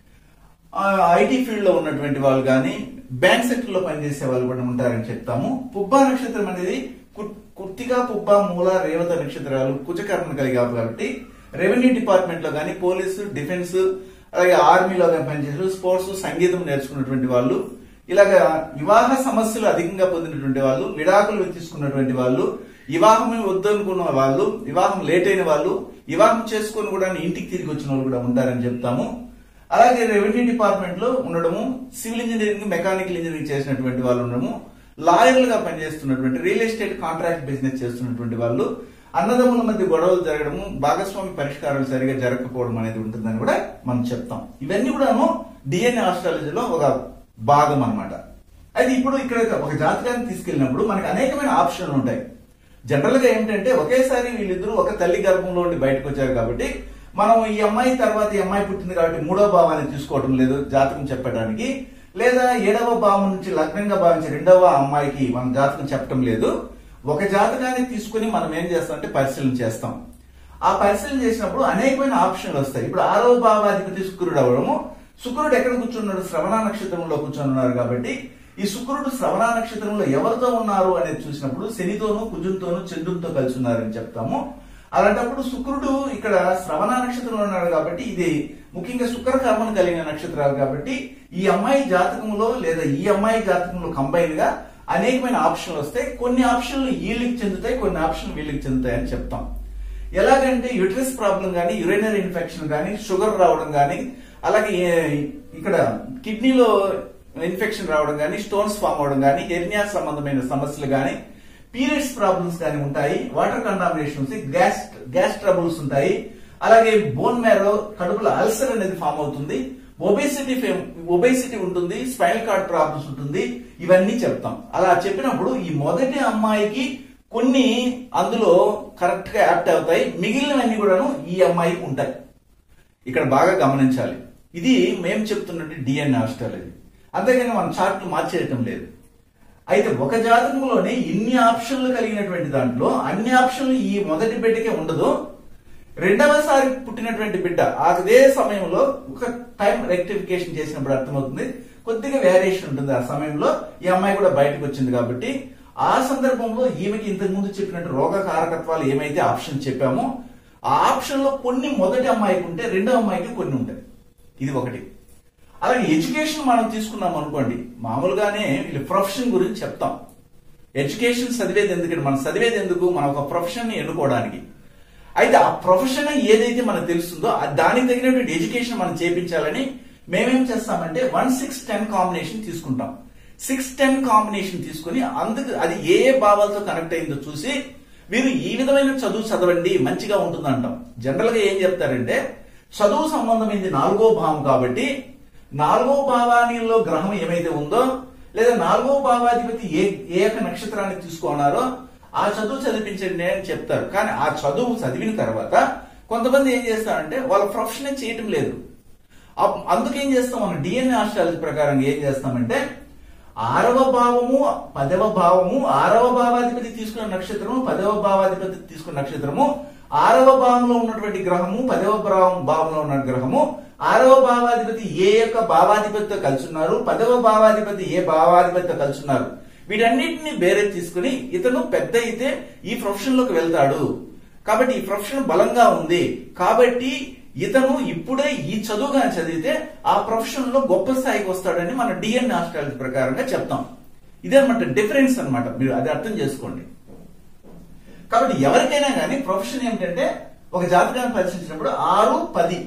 ఐటీ ఫీల్డ్ లో ఉన్నటువంటి వాళ్ళు కానీ బ్యాంక్ సెక్టర్ లో పనిచేసే వాళ్ళు కూడా ఉంటారని చెప్తాము పుబ్బా నక్షత్రం అనేది కు- కుర్తిగా పుబ్బా మూల రేవత నక్షత్రాలు కుజకర్మ కలిగావు కాబట్టి రెవెన్యూ డిపార్ట్మెంట్ లో కానీ పోలీసు డిఫెన్స్ అలాగే ఆర్మీలో కానీ పనిచేసే స్పోర్ట్స్ సంగీతం నేర్చుకున్నటువంటి వాళ్ళు ఇలాగా వివాహ సమస్యలు అధికంగా పొందినటువంటి వాళ్ళు విడాకులు తీసుకున్నటువంటి వాళ్ళు వివాహం వద్దనుకున్న వాళ్ళు వివాహం లేట్ అయిన వాళ్ళు వివాహం చేసుకొని కూడా ఇంటికి తిరిగి వచ్చిన వాళ్ళు కూడా ఉంటారని చెప్తాము అలాగే రెవెన్యూ డిపార్ట్మెంట్ లో ఉండడము సివిల్ ఇంజనీరింగ్ మెకానికల్ ఇంజనీరింగ్ చేసినటువంటి వాళ్ళు ఉండడము లాయర్లుగా పనిచేస్తున్నటువంటి రియల్ ఎస్టేట్ కాంట్రాక్ట్ బిజినెస్ చేస్తున్నటువంటి వాళ్ళు అన్నదమ్ముల మధ్య గొడవలు జరగడము భాగస్వామి పరిష్కారాలు సరిగా జరగకపోవడం అనేది ఉంటుందని కూడా మనం చెప్తాం ఇవన్నీ కూడాను డిఎన్ఏ ఆస్ట్రాలజీలో ఒక భాగం అన్నమాట అయితే ఇప్పుడు ఇక్కడ ఒక జాతకాన్ని తీసుకెళ్ళినప్పుడు మనకి అనేకమైన ఆప్షన్లు ఉంటాయి జనరల్ గా ఏంటంటే ఒకేసారి వీళ్ళిద్దరూ ఒక తల్లి గర్భంలో ఉండి బయటకు వచ్చారు కాబట్టి మనం ఈ అమ్మాయి తర్వాత ఈ అమ్మాయి పుట్టింది కాబట్టి మూడో భావాన్ని తీసుకోవడం లేదు జాతకం చెప్పడానికి లేదా ఏడవ భావం నుంచి లగ్నంగా భావించే రెండవ అమ్మాయికి మనం జాతకం చెప్పడం లేదు ఒక జాతకాన్ని తీసుకుని మనం ఏం చేస్తామంటే పరిశీలన చేస్తాం ఆ పరిశీలన చేసినప్పుడు అనేకమైన ఆప్షన్లు వస్తాయి ఇప్పుడు ఆరవ భావాధిపతి శుక్రుడు అవడము శుక్రుడు ఎక్కడ కూర్చున్నాడు శ్రవణ నక్షత్రంలో కూర్చొని ఉన్నారు కాబట్టి ఈ శుక్రుడు శ్రవణ నక్షత్రంలో ఎవరితో ఉన్నారు అనేది చూసినప్పుడు శనితోనూ కుజునితోనూ చంద్రునితో కలిసి ఉన్నారని చెప్తాము అలాంటప్పుడు శుక్రుడు ఇక్కడ శ్రవణ నక్షత్రంలో ఉన్నాడు కాబట్టి ఇది ముఖ్యంగా శుక్ర కర్మను కలిగిన నక్షత్రాలు కాబట్టి ఈ అమ్మాయి జాతకంలో లేదా ఈ అమ్మాయి జాతకంలో కంబైన్ గా అనేకమైన ఆప్షన్లు వస్తాయి కొన్ని ఆప్షన్లు వీళ్ళకి చెందుతాయి కొన్ని ఆప్షన్లు వీళ్ళకి చెందుతాయి అని చెప్తాం ఎలాగంటే యూట్రస్ ప్రాబ్లం కానీ యురైనరీ ఇన్ఫెక్షన్ కానీ షుగర్ రావడం కానీ అలాగే ఏ- ఇక్కడ కిడ్నీలో ఇన్ఫెక్షన్ రావడం కానీ స్టోన్స్ ఫామ్ అవడం కానీ హెర్నియా సంబంధమైన సమస్యలు కానీ పీరియడ్స్ ప్రాబ్లమ్స్ కానీ ఉంటాయి water contaminations gas gas troubles ఉంటాయి అలాగే బోన్ మ్యారో కడుపులో అల్సర్ అనేది ఫామ్ అవుతుంది ఒబేసిటీ ఒబేసిటీ ఉంటుంది స్పైనల్ కార్డ్ ప్రాబ్లమ్స్ ఉంటుంది ఇవన్నీ చెప్తాం అలా చెప్పినప్పుడు ఈ మొదటి అమ్మాయికి కొన్ని అందులో కరెక్ట్ గా యాప్ట్ అవుతాయి మిగిలినవన్నీ కూడాను ఈ అమ్మాయికి ఉంటాయి ఇక్కడ బాగా గమనించాలి ఇది మేము చెప్తున్నట్టు డిఎన్ఏ ఆస్ట్రాలజీ అంతేగాని మనం చార్ట్లు మార్చేయటం లేదు అయితే ఒక జాతకంలోనే ఇన్ని ఆప్షన్లు కలిగినటువంటి దాంట్లో అన్ని ఆప్షన్లు ఈ మొదటి బిడ్డకే ఉండదు రెండవసారి పుట్టినటువంటి బిడ్డ అదే సమయంలో ఒక టైం రెక్టిఫికేషన్ చేసినప్పుడు అర్థమవుతుంది కొద్దిగా వేరియేషన్ ఉంటుంది ఆ సమయంలో ఈ అమ్మాయి కూడా బయటకు వచ్చింది కాబట్టి ఆ సందర్భంలో ఈమెకి ఇంతకు ముందు చెప్పినట్టు రోగ కారకత్వాలు ఏమైతే ఆప్షన్ చెప్పామో ఆ ఆప్షన్ లో కొన్ని మొదటి అమ్మాయికి ఉంటే రెండో అమ్మాయికి కొన్ని ఉంటాయి ఇది ఒకటి అలాగే ఎడ్యుకేషన్ మనం తీసుకున్నాం అనుకోండి మామూలుగానే వీళ్ళు ప్రొఫెషన్ గురించి చెప్తాం ఎడ్యుకేషన్ చదివేది ఎందుకంటే మనం చదివేది ఎందుకు మన ఒక ప్రొఫెషన్ ని ఎన్నుకోవడానికి అయితే ఆ ప్రొఫెషన్ ఏదైతే మనకు తెలుస్తుందో ఆ దానికి తగినటువంటి ఎడ్యుకేషన్ మనం చేపించాలని మేమేం చేస్తామంటే వన్ సిక్స్ టెన్ కాంబినేషన్ తీసుకుంటాం సిక్స్ టెన్ కాంబినేషన్ తీసుకుని అందుకు అది ఏ ఏ భావాలతో కనెక్ట్ అయిందో చూసి మీరు ఈ విధమైన చదువు చదవండి మంచిగా ఉంటుంది అంటాం జనరల్ గా ఏం చెప్తారంటే చదువు సంబంధమైంది నాలుగో భావం కాబట్టి నాలుగో భావానిలో గ్రహం ఏమైతే ఉందో లేదా నాలుగో భావాధిపతి ఏ ఏ యొక్క నక్షత్రాన్ని తీసుకున్నారో ఆ చదువు చదివించండి అని చెప్తారు కానీ ఆ చదువు చదివిన తర్వాత కొంతమంది ఏం చేస్తారంటే వాళ్ళ ప్రొఫెషన్ చేయటం లేదు అప్- అందుకేం చేస్తాం మనం డిఎన్ఏ ఆస్ట్రాలజీ ప్రకారం ఏం చేస్తామంటే ఆరవ భావము పదవ భావము ఆరవ భావాధిపతి తీసుకున్న నక్షత్రము పదవ భావాధిపతి తీసుకున్న నక్షత్రము ఆరవ భావంలో ఉన్నటువంటి గ్రహము పదవ భావం భావంలో ఉన్న గ్రహము ఆరవ భావాధిపతి ఏ యొక్క భావాధిపతితో కలిసి ఉన్నారు పదవ భావాధిపతి ఏ భావాధిపతితో కలిసి ఉన్నారు వీటన్నిటిని బేరే తీసుకుని ఇతను పెద్ద అయితే ఈ ప్రొఫెషన్ లోకి వెళ్తాడు కాబట్టి ఈ ప్రొఫెషన్ బలంగా ఉంది కాబట్టి ఇతను ఇప్పుడే ఈ చదువు కానీ చదివితే ఆ ప్రొఫెషన్ లో గొప్ప స్థాయికి వస్తాడని మన డిఎన్ఏ ఆస్ట్రాలజీ ప్రకారంగా చెప్తాం ఇదే అనమాట డిఫరెన్స్ అన్నమాట మీరు అది అర్థం చేసుకోండి కాబట్టి ఎవరికైనా కానీ ప్రొఫెషన్ ఏమిటంటే ఒక జాతకాన్ని పరిశీలించినప్పుడు ఆరు పది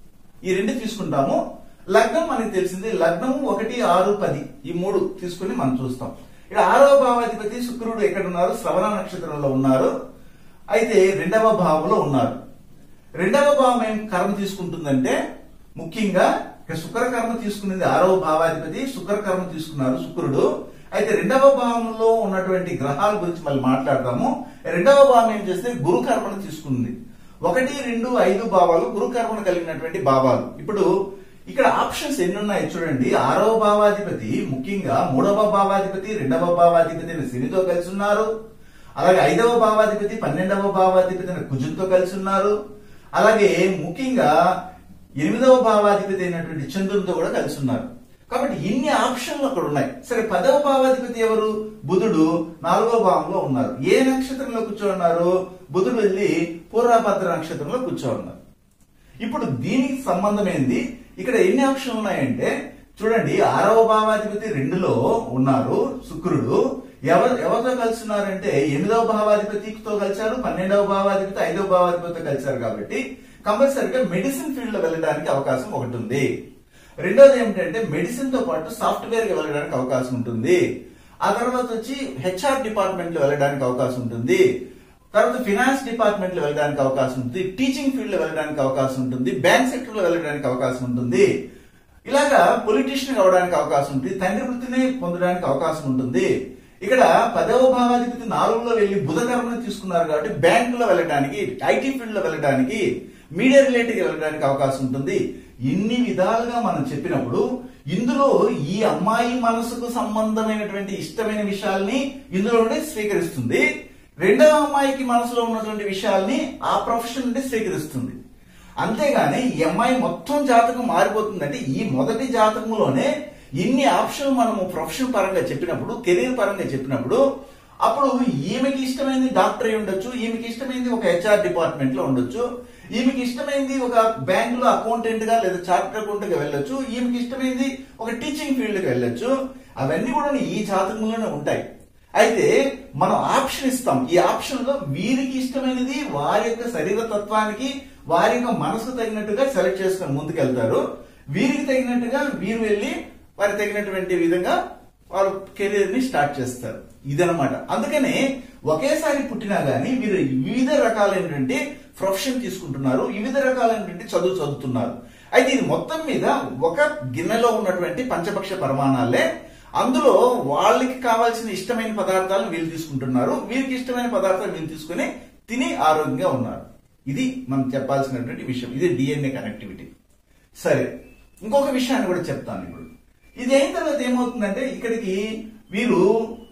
ఈ రెండు తీసుకుంటాము లగ్నం మనకి తెలిసింది లగ్నము ఒకటి ఆరు పది ఈ మూడు తీసుకుని మనం చూస్తాం ఇక్కడ ఆరవ భావాధిపతి శుక్రుడు ఎక్కడ ఉన్నారు శ్రవణ నక్షత్రంలో ఉన్నారు అయితే రెండవ భావంలో ఉన్నారు రెండవ భావం ఏం కర్మ తీసుకుంటుందంటే ముఖ్యంగా ఇక్కడ శుక్ర కర్మ తీసుకునేది ఆరవ భావాధిపతి శుక్ర కర్మ తీసుకున్నారు శుక్రుడు అయితే రెండవ భావంలో ఉన్నటువంటి గ్రహాల గురించి మళ్ళీ మాట్లాడదాము రెండవ భావం ఏం చేస్తే గురు కర్మను తీసుకుంది ఒకటి రెండు ఐదు భావాలు గురు కర్మను కలిగినటువంటి భావాలు ఇప్పుడు ఇక్కడ ఆప్షన్స్ ఎన్ని ఉన్నాయి చూడండి ఆరవ భావాధిపతి ముఖ్యంగా మూడవ భావాధిపతి రెండవ భావాధిపతి అయిన శనితో కలిసి ఉన్నారు అలాగే ఐదవ భావాధిపతి పన్నెండవ భావాధిపతి అయిన కుజుతో కలిసి ఉన్నారు అలాగే ముఖ్యంగా ఎనిమిదవ భావాధిపతి అయినటువంటి చంద్రునితో కూడా కలిసి ఉన్నారు కాబట్టి ఇన్ని ఆప్షన్లు అక్కడ ఉన్నాయి సరే పదవ భావాధిపతి ఎవరు బుధుడు నాలుగో భావంలో ఉన్నారు ఏ నక్షత్రంలో కూర్చోన్నారు బుధుడు వెళ్ళి పూర్వభద్ర నక్షత్రంలో కూర్చోన్నారు ఇప్పుడు దీనికి సంబంధమైంది ఇక్కడ ఎన్ని ఆప్షన్లు ఉన్నాయంటే చూడండి ఆరవ భావాధిపతి రెండులో ఉన్నారు శుక్రుడు ఎవరు ఎవరితో కలిసి ఉన్నారంటే ఎనిమిదవ భావాధిపతితో కలిశారు పన్నెండవ భావాధిపతి ఐదవ భావాధిపతితో కలిశారు కాబట్టి కంపల్సరిగా మెడిసిన్ ఫీల్డ్ లో వెళ్ళడానికి అవకాశం ఒకటి ఉంది రెండోది ఏమిటంటే మెడిసిన్ తో పాటు సాఫ్ట్వేర్ కి వెళ్ళడానికి అవకాశం ఉంటుంది ఆ తర్వాత వచ్చి హెచ్ఆర్ డిపార్ట్మెంట్ లో వెళ్ళడానికి అవకాశం ఉంటుంది తర్వాత ఫినాన్స్ డిపార్ట్మెంట్ లో వెళ్ళడానికి అవకాశం ఉంటుంది టీచింగ్ ఫీల్డ్ లో వెళ్ళడానికి అవకాశం ఉంటుంది బ్యాంక్ సెక్టర్ లో వెళ్ళడానికి అవకాశం ఉంటుంది ఇలాగా పొలిటీషియన్ అవడానికి అవకాశం ఉంటుంది తండ్రి వృత్తిని పొందడానికి అవకాశం ఉంటుంది ఇక్కడ పదవ భావాధిపతి నాలుగులో వెళ్లి బుధ కర్మను తీసుకున్నారు కాబట్టి బ్యాంకులో వెళ్ళడానికి ఐటీ ఫీల్డ్ లో వెళ్ళడానికి మీడియా రిలేటెడ్ వెళ్ళడానికి అవకాశం ఉంటుంది ఇన్ని విధాలుగా మనం చెప్పినప్పుడు ఇందులో ఈ అమ్మాయి మనసుకు సంబంధమైనటువంటి ఇష్టమైన విషయాల్ని ఇందులో నుండి స్వీకరిస్తుంది రెండవ అమ్మాయికి మనసులో ఉన్నటువంటి విషయాల్ని ఆ ప్రొఫెషన్ నుండి స్వీకరిస్తుంది అంతేగాని ఈ అమ్మాయి మొత్తం జాతకం మారిపోతుందంటే ఈ మొదటి జాతకంలోనే ఇన్ని ఆప్షన్ మనము ప్రొఫెషన్ పరంగా చెప్పినప్పుడు కెరీర్ పరంగా చెప్పినప్పుడు అప్పుడు ఈమెకి ఇష్టమైంది డాక్టర్ అయి ఉండొచ్చు ఈమెకి ఇష్టమైంది ఒక హెచ్ఆర్ డిపార్ట్మెంట్ లో ఉండొచ్చు ఈమెకి ఇష్టమైంది ఒక బ్యాంక్ లో అకౌంటెంట్ గా లేదా చార్టెడ్ అకౌంటెంట్ గా వెళ్ళొచ్చు ఈమెకి ఇష్టమైంది ఒక టీచింగ్ ఫీల్డ్ కి వెళ్ళొచ్చు అవన్నీ కూడా ఈ జాతకంలోనే ఉంటాయి అయితే మనం ఆప్షన్ ఇస్తాం ఈ ఆప్షన్ లో వీరికి ఇష్టమైనది వారి యొక్క శరీర తత్వానికి వారి యొక్క మనసుకు తగినట్టుగా సెలెక్ట్ చేసుకొని ముందుకెళ్తారు వీరికి తగినట్టుగా వీరు వెళ్ళి వారికి తగినటువంటి విధంగా వారు కెరీర్ ని స్టార్ట్ చేస్తారు ఇదనమాట అందుకనే ఒకేసారి పుట్టినా గానీ వీరు వివిధ రకాలైనటువంటి ప్రొఫెషన్ తీసుకుంటున్నారు వివిధ రకాలైనటువంటి చదువు చదువుతున్నారు అయితే ఇది మొత్తం మీద ఒక గిన్నెలో ఉన్నటువంటి పంచపక్ష పరిమాణాలే అందులో వాళ్ళకి కావాల్సిన ఇష్టమైన పదార్థాలను వీళ్ళు తీసుకుంటున్నారు వీరికి ఇష్టమైన పదార్థాలు వీళ్ళు తీసుకుని తిని ఆరోగ్యంగా ఉన్నారు ఇది మనం చెప్పాల్సినటువంటి విషయం ఇది డిఎన్ఏ కనెక్టివిటీ సరే ఇంకొక విషయాన్ని కూడా చెప్తాను ఇప్పుడు ఇది అయిన తర్వాత ఏమవుతుందంటే ఇక్కడికి వీరు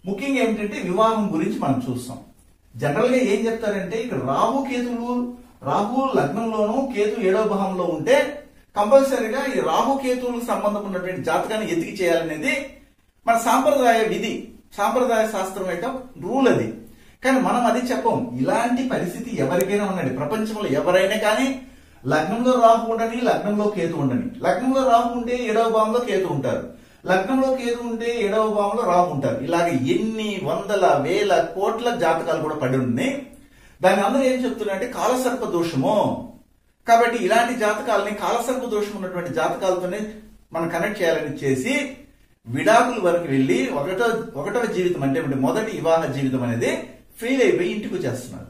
ముఖ్యంగా ఏమిటంటే వివాహం గురించి మనం చూస్తాం జనరల్ గా ఏం చెప్తారంటే ఇక్కడ రాహు కేతువులు రాహు లగ్నంలోను కేతు ఏడవ భావంలో ఉంటే కంపల్సరీగా ఈ రాహు కేతువులకు సంబంధం ఉన్నటువంటి జాతకాన్ని ఎతికి చేయాలనేది మన సాంప్రదాయ విధి సాంప్రదాయ శాస్త్రం యొక్క రూల్ అది కానీ మనం అది చెప్పం ఇలాంటి పరిస్థితి ఎవరికైనా ఉండండి ప్రపంచంలో ఎవరైనా కానీ లగ్నంలో రాహు ఉండని లగ్నంలో కేతు ఉండని లగ్నంలో రాహు ఉంటే ఏడవ భావంలో కేతు ఉంటారు లగ్నంలో కేతు ఉంటే ఏడవ భావంలో రాహు ఉంటారు ఇలాగ ఎన్ని వందల వేల కోట్ల జాతకాలు కూడా పడి ఉన్నాయి దాని అందరూ ఏం చెప్తున్నారంటే కాలసర్ప దోషము కాబట్టి ఇలాంటి జాతకాలని కాలసర్ప దోషం ఉన్నటువంటి జాతకాలతోనే మనం కనెక్ట్ చేయాలని చేసి విడాకుల వరకు వెళ్ళి ఒకటో ఒకటవ జీవితం అంటే అంటే మొదటి వివాహ జీవితం అనేది ఫెయిల్ అయిపోయి ఇంటికి వచ్చేస్తున్నారు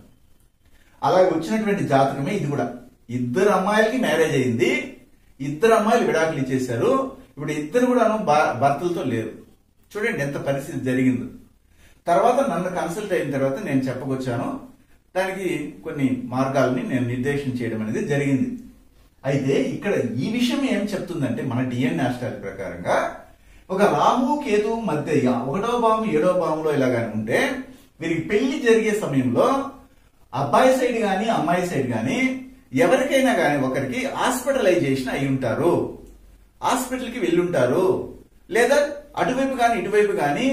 అలాగే వచ్చినటువంటి జాతకమే ఇది కూడా ఇద్దరు అమ్మాయిలకి మ్యారేజ్ అయింది ఇద్దరు అమ్మాయిలు విడాకులు ఇచ్చేశారు ఇప్పుడు ఇద్దరు కూడాను భా- భర్తలతో లేరు చూడండి ఎంత పరిస్థితి జరిగిందో తర్వాత నన్ను కన్సల్ట్ అయిన తర్వాత నేను చెప్పకొచ్చాను దానికి కొన్ని మార్గాల్ని నేను నిర్దేశం చేయడం అనేది జరిగింది అయితే ఇక్కడ ఈ విషయం ఏం చెప్తుందంటే మన డిఎన్ ఆస్ట్రాలజీ ప్రకారంగా ఒక రాహు కేతు మధ్య ఇక ఒకటో భావం ఏడో భావంలో ఇలాగానే ఉంటే వీరికి పెళ్లి జరిగే సమయంలో అబ్బాయి సైడ్ గాని అమ్మాయి సైడ్ గాని ఎవరికైనా గాని ఒకరికి హాస్పిటలైజేషన్ అయి ఉంటారు హాస్పిటల్కి వెళ్ళుంటారు లేదా అటువైపు గాని ఇటువైపు గాని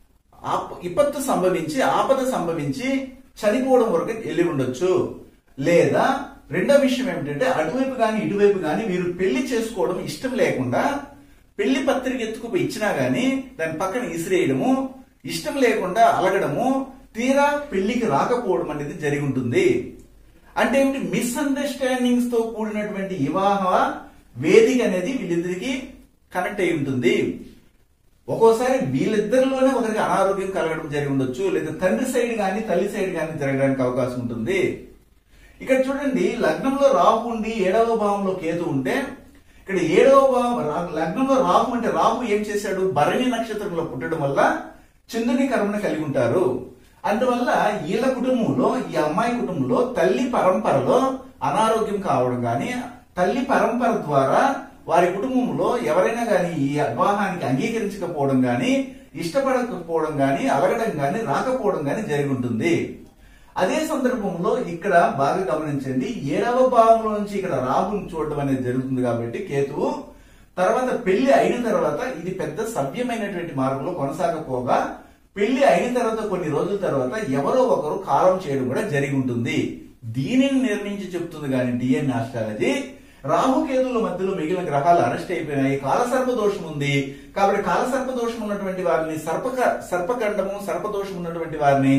ఆప- విపత్తు సంభవించి ఆపద సంభవించి చనిపోవడం వరకు వెళ్ళి ఉండొచ్చు లేదా రెండో విషయం ఏమిటంటే అటువైపు గాని ఇటువైపు గాని వీరు పెళ్లి చేసుకోవడం ఇష్టం లేకుండా పెళ్లి పత్రిక ఎత్తుకుపోయి ఇచ్చినా గాని దాని పక్కన ఇసిరేయడము ఇష్టం లేకుండా అలగడము తీరా పెళ్లికి రాకపోవడం అనేది జరిగి ఉంటుంది అంటే ఏమిటి మిస్అండర్స్టాండింగ్స్ తో కూడినటువంటి వివాహ వేదిక అనేది వీళ్ళిద్దరికి కనెక్ట్ అయి ఉంటుంది ఒక్కోసారి వీళ్ళిద్దరిలోనే ఒకరికి అనారోగ్యం కలగడం జరిగి ఉండొచ్చు లేదా తండ్రి సైడ్ గాని తల్లి సైడ్ గాని జరగడానికి అవకాశం ఉంటుంది ఇక్కడ చూడండి లగ్నంలో రాహు ఉండి ఏడవ భావంలో కేతు ఉంటే ఇక్కడ ఏడవ భావం రా- లగ్నంలో రాహు అంటే రాహు ఏం చేశాడు భరణి నక్షత్రంలో పుట్టడం వల్ల చంద్రుని కర్మను కలిగి ఉంటారు అందువల్ల వీళ్ళ కుటుంబంలో ఈ అమ్మాయి కుటుంబంలో తల్లి పరంపరలో అనారోగ్యం కావడం గాని తల్లి పరంపర ద్వారా వారి కుటుంబంలో ఎవరైనా గాని ఈ వివాహానికి అంగీకరించకపోవడం గాని ఇష్టపడకపోవడం గాని అలగడం గాని రాకపోవడం గాని జరిగి ఉంటుంది అదే సందర్భంలో ఇక్కడ బాగా గమనించండి ఏడవ భావంలో నుంచి ఇక్కడ రాహుని చూడడం అనేది జరుగుతుంది కాబట్టి కేతువు తర్వాత పెళ్లి అయిన తర్వాత ఇది పెద్ద సభ్యమైనటువంటి మార్గంలో కొనసాగపోగా పెళ్లి అయిన తర్వాత కొన్ని రోజుల తర్వాత ఎవరో ఒకరు కాలం చేయడం కూడా జరిగి ఉంటుంది దీనిని నిర్ణయించి చెప్తుంది కానీ డిఎన్ ఆస్ట్రాలజీ రాహుకేతుల మధ్యలో మిగిలిన గ్రహాలు అరెస్ట్ అయిపోయినాయి కాలసర్ప దోషం ఉంది కాబట్టి కాలసర్ప దోషం ఉన్నటువంటి వారిని సర్పక సర్పకండము సర్పదోషం ఉన్నటువంటి వారిని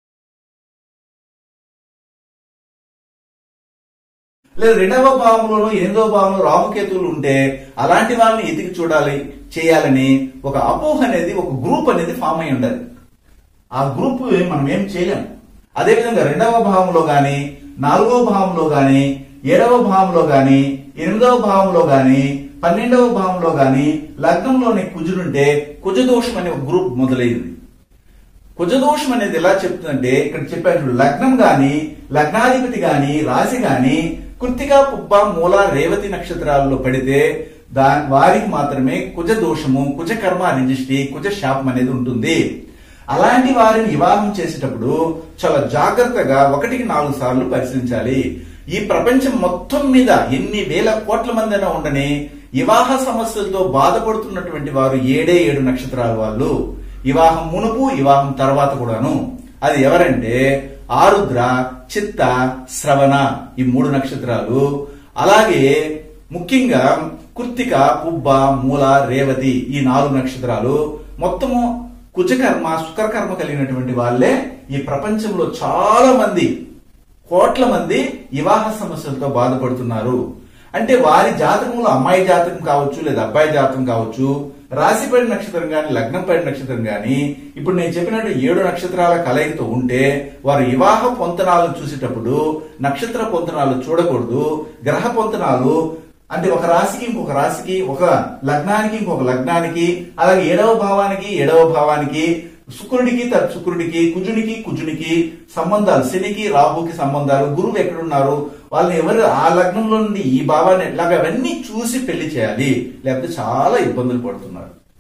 లేదా రెండవ భావంలోనూ ఎనిమిదవ భావంలో రాహుకేతువులు ఉంటే అలాంటి వాళ్ళని ఎతికి చూడాలి చేయాలని ఒక అపోహ అనేది ఒక గ్రూప్ అనేది ఫామ్ అయి ఉండాలి ఆ గ్రూప్ మనం ఏం చేయలేం అదేవిధంగా రెండవ భావంలో గాని నాలుగవ భావంలో గాని ఏడవ భావంలో గాని ఎనిమిదవ భావంలో గాని పన్నెండవ భావంలో గాని లగ్నంలోని కుజుడుంటే కుజదోషం అనే ఒక గ్రూప్ మొదలైంది కుజదోషం అనేది ఎలా చెప్తుందంటే ఇక్కడ చెప్పాను చూడు, లగ్నం గాని లగ్నాధిపతి గాని రాశి గాని కృత్తిక పుబ్బ మూల రేవతి నక్షత్రాలలో పడితే దా వారికి మాత్రమే కుజ దోషము కుజ కర్మ రిజిస్ట్రీ కుజ శాపం అనేది ఉంటుంది అలాంటి వారిని వివాహం చేసేటప్పుడు చాలా జాగ్రత్తగా ఒకటికి నాలుగు సార్లు పరిశీలించాలి ఈ ప్రపంచం మొత్తం మీద ఎన్ని వేల కోట్ల మంది అయినా ఉండని వివాహ సమస్యలతో బాధపడుతున్నటువంటి వారు ఏడే ఏడు నక్షత్రాల వాళ్ళు వివాహం మునుపు వివాహం తర్వాత కూడాను అది ఎవరంటే ఆరుద్ర చిత్త శ్రవణ ఈ మూడు నక్షత్రాలు అలాగే ముఖ్యంగా కృత్తిక పుబ్బ మూల రేవతి ఈ నాలుగు నక్షత్రాలు మొత్తము కుజకర్మ శుక్రకర్మ కలిగినటువంటి వాళ్ళే ఈ ప్రపంచంలో చాలా మంది కోట్ల మంది వివాహ సమస్యలతో బాధపడుతున్నారు అంటే వారి జాతకంలో అమ్మాయి జాతకం కావచ్చు లేదా అబ్బాయి జాతకం కావచ్చు రాశి పడిన నక్షత్రం గాని లగ్నం పడిన నక్షత్రం గాని ఇప్పుడు నేను చెప్పినట్టు ఏడు నక్షత్రాల కలయికతో ఉంటే వారు వివాహ పొంతనాలను చూసేటప్పుడు నక్షత్ర పొంతనాలు చూడకూడదు గ్రహ పొంతనాలు అంటే ఒక రాశికి ఇంకొక రాశికి ఒక లగ్నానికి ఇంకొక లగ్నానికి అలాగే ఏడవ భావానికి ఏడవ భావానికి శుక్రుడికి త- శుక్రుడికి కుజునికి కుజునికి సంబంధాలు శనికి రాహుకి సంబంధాలు గురువు ఎక్కడున్నారు వాళ్ళని ఎవరు ఆ లగ్నంలో నుండి ఈ భావాన్ని ఇలాగ అవన్నీ చూసి పెళ్లి చేయాలి లేకపోతే చాలా ఇబ్బందులు పడుతున్నారు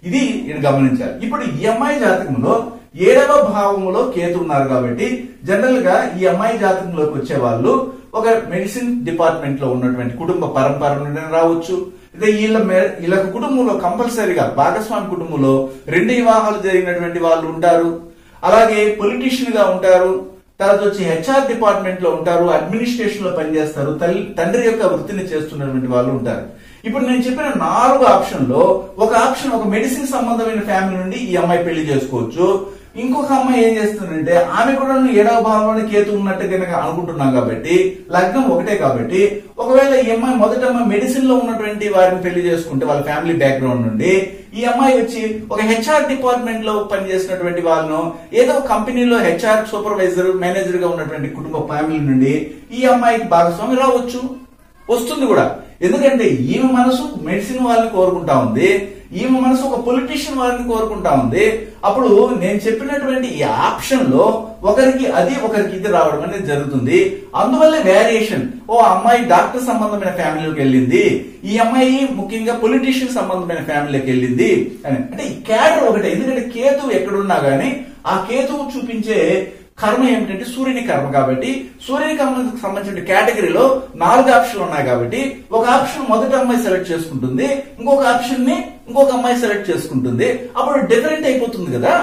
ఇది ఈయన గమనించాలి ఇప్పుడు ఈ అమ్మాయి జాతకంలో ఏడవ భావంలో కేతు ఉన్నారు కాబట్టి జనరల్ గా ఈ అమ్మాయి జాతకంలోకి వచ్చే వాళ్ళు ఒక మెడిసిన్ డిపార్ట్మెంట్ లో ఉన్నటువంటి కుటుంబ పరంపర నుండి రావచ్చు ఇదే వీళ్ళ మే- వీళ్ళ కుటుంబంలో కంపల్సరీగా భాగస్వామి కుటుంబంలో రెండు వివాహాలు జరిగినటువంటి వాళ్ళు ఉంటారు అలాగే పొలిటీషియన్ గా ఉంటారు తర్వాత వచ్చి హెచ్ఆర్ డిపార్ట్మెంట్ లో ఉంటారు అడ్మినిస్ట్రేషన్ లో పనిచేస్తారు తల్లి తండ్రి యొక్క వృత్తిని చేస్తున్నటువంటి వాళ్ళు ఉంటారు ఇప్పుడు నేను చెప్పిన నాలుగు ఆప్షన్ లో ఒక ఆప్షన్ ఒక మెడిసిన్ సంబంధమైన ఫ్యామిలీ నుండి ఈ అమ్మాయి పెళ్లి చేసుకోవచ్చు ఇంకొక అమ్మాయి ఏం చేస్తుందంటే ఆమె కూడా ఏడవ భావంలోనే కేతు ఉన్నట్టు కనుక అనుకుంటున్నాం కాబట్టి లగ్నం ఒకటే కాబట్టి ఒకవేళ ఈ అమ్మాయి మొదట అమ్మాయి మెడిసిన్ లో ఉన్నటువంటి వారిని పెళ్లి చేసుకుంటే వాళ్ళ ఫ్యామిలీ బ్యాక్గ్రౌండ్ నుండి ఈ అమ్మాయి వచ్చి ఒక హెచ్ఆర్ డిపార్ట్మెంట్ లో పనిచేసినటువంటి వాళ్ళను ఏదో కంపెనీలో హెచ్ఆర్ సూపర్వైజర్ మేనేజర్ గా ఉన్నటువంటి కుటుంబ ఫ్యామిలీ నుండి ఈ అమ్మాయికి భాగస్వామి రావచ్చు వస్తుంది కూడా ఎందుకంటే ఈమె మనసు మెడిసిన్ వాళ్ళని కోరుకుంటా ఉంది ఈమె మనసు ఒక పొలిటీషియన్ వాళ్ళని కోరుకుంటా ఉంది అప్పుడు నేను చెప్పినటువంటి ఈ ఆప్షన్ లో ఒకరికి అది ఒకరికి ఇది రావడం అనేది జరుగుతుంది అందువల్ల వేరియేషన్ ఓ అమ్మాయి డాక్టర్ సంబంధమైన ఫ్యామిలీలోకి వెళ్ళింది ఈ అమ్మాయి ముఖ్యంగా పొలిటీషియన్ సంబంధమైన ఫ్యామిలీకి వెళ్ళింది అని అంటే ఈ క్యాడర్ ఒకటే ఎందుకంటే కేతువు ఎక్కడున్నా గానీ ఆ కేతువు చూపించే కర్మ ఏమిటంటే సూర్యుని కర్మ కాబట్టి సూర్యుని కర్మకు సంబంధించిన కేటగిరీలో నాలుగు ఆప్షన్లు ఉన్నాయి కాబట్టి ఒక ఆప్షన్ మొదటి అమ్మాయి సెలెక్ట్ చేసుకుంటుంది ఇంకొక ఆప్షన్ ని ఇంకొక అమ్మాయి సెలెక్ట్ చేసుకుంటుంది అప్పుడు డిఫరెంట్ అయిపోతుంది కదా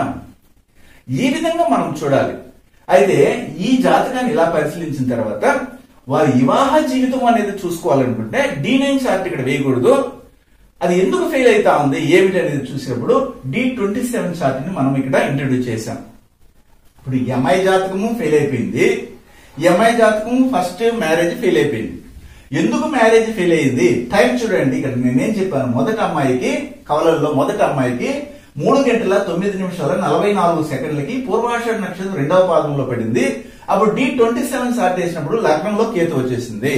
ఈ విధంగా మనం చూడాలి అయితే ఈ జాతకాన్ని ఇలా పరిశీలించిన తర్వాత వారి వివాహ జీవితం అనేది చూసుకోవాలనుకుంటే డి నైన్ చార్ట్ ఇక్కడ వేయకూడదు అది ఎందుకు ఫెయిల్ అవుతా ఉంది ఏమిటి అనేది చూసినప్పుడు డి ట్వంటీ సెవెన్ చార్ట్ ని మనం ఇక్కడ ఇంట్రడ్యూస్ చేశాం ఇప్పుడు ఈ అమ్మాయి జాతకము ఫెయిల్ అయిపోయింది ఈ అమ్మాయి జాతకము ఫస్ట్ మ్యారేజ్ ఫెయిల్ అయిపోయింది ఎందుకు మ్యారేజ్ ఫెయిల్ అయింది టైం చూడండి ఇక్కడ నేనేం చెప్పాను మొదటి అమ్మాయికి కవలల్లో మొదటి అమ్మాయికి మూడు గంటల తొమ్మిది నిమిషాల నలభై నాలుగు సెకండ్లకి పూర్వాషాఢ నక్షత్రం రెండవ పాదంలో పడింది అప్పుడు డి ట్వంటీ సెవెన్ స్టార్ట్ చేసినప్పుడు లగ్నంలో కేతు వచ్చేసింది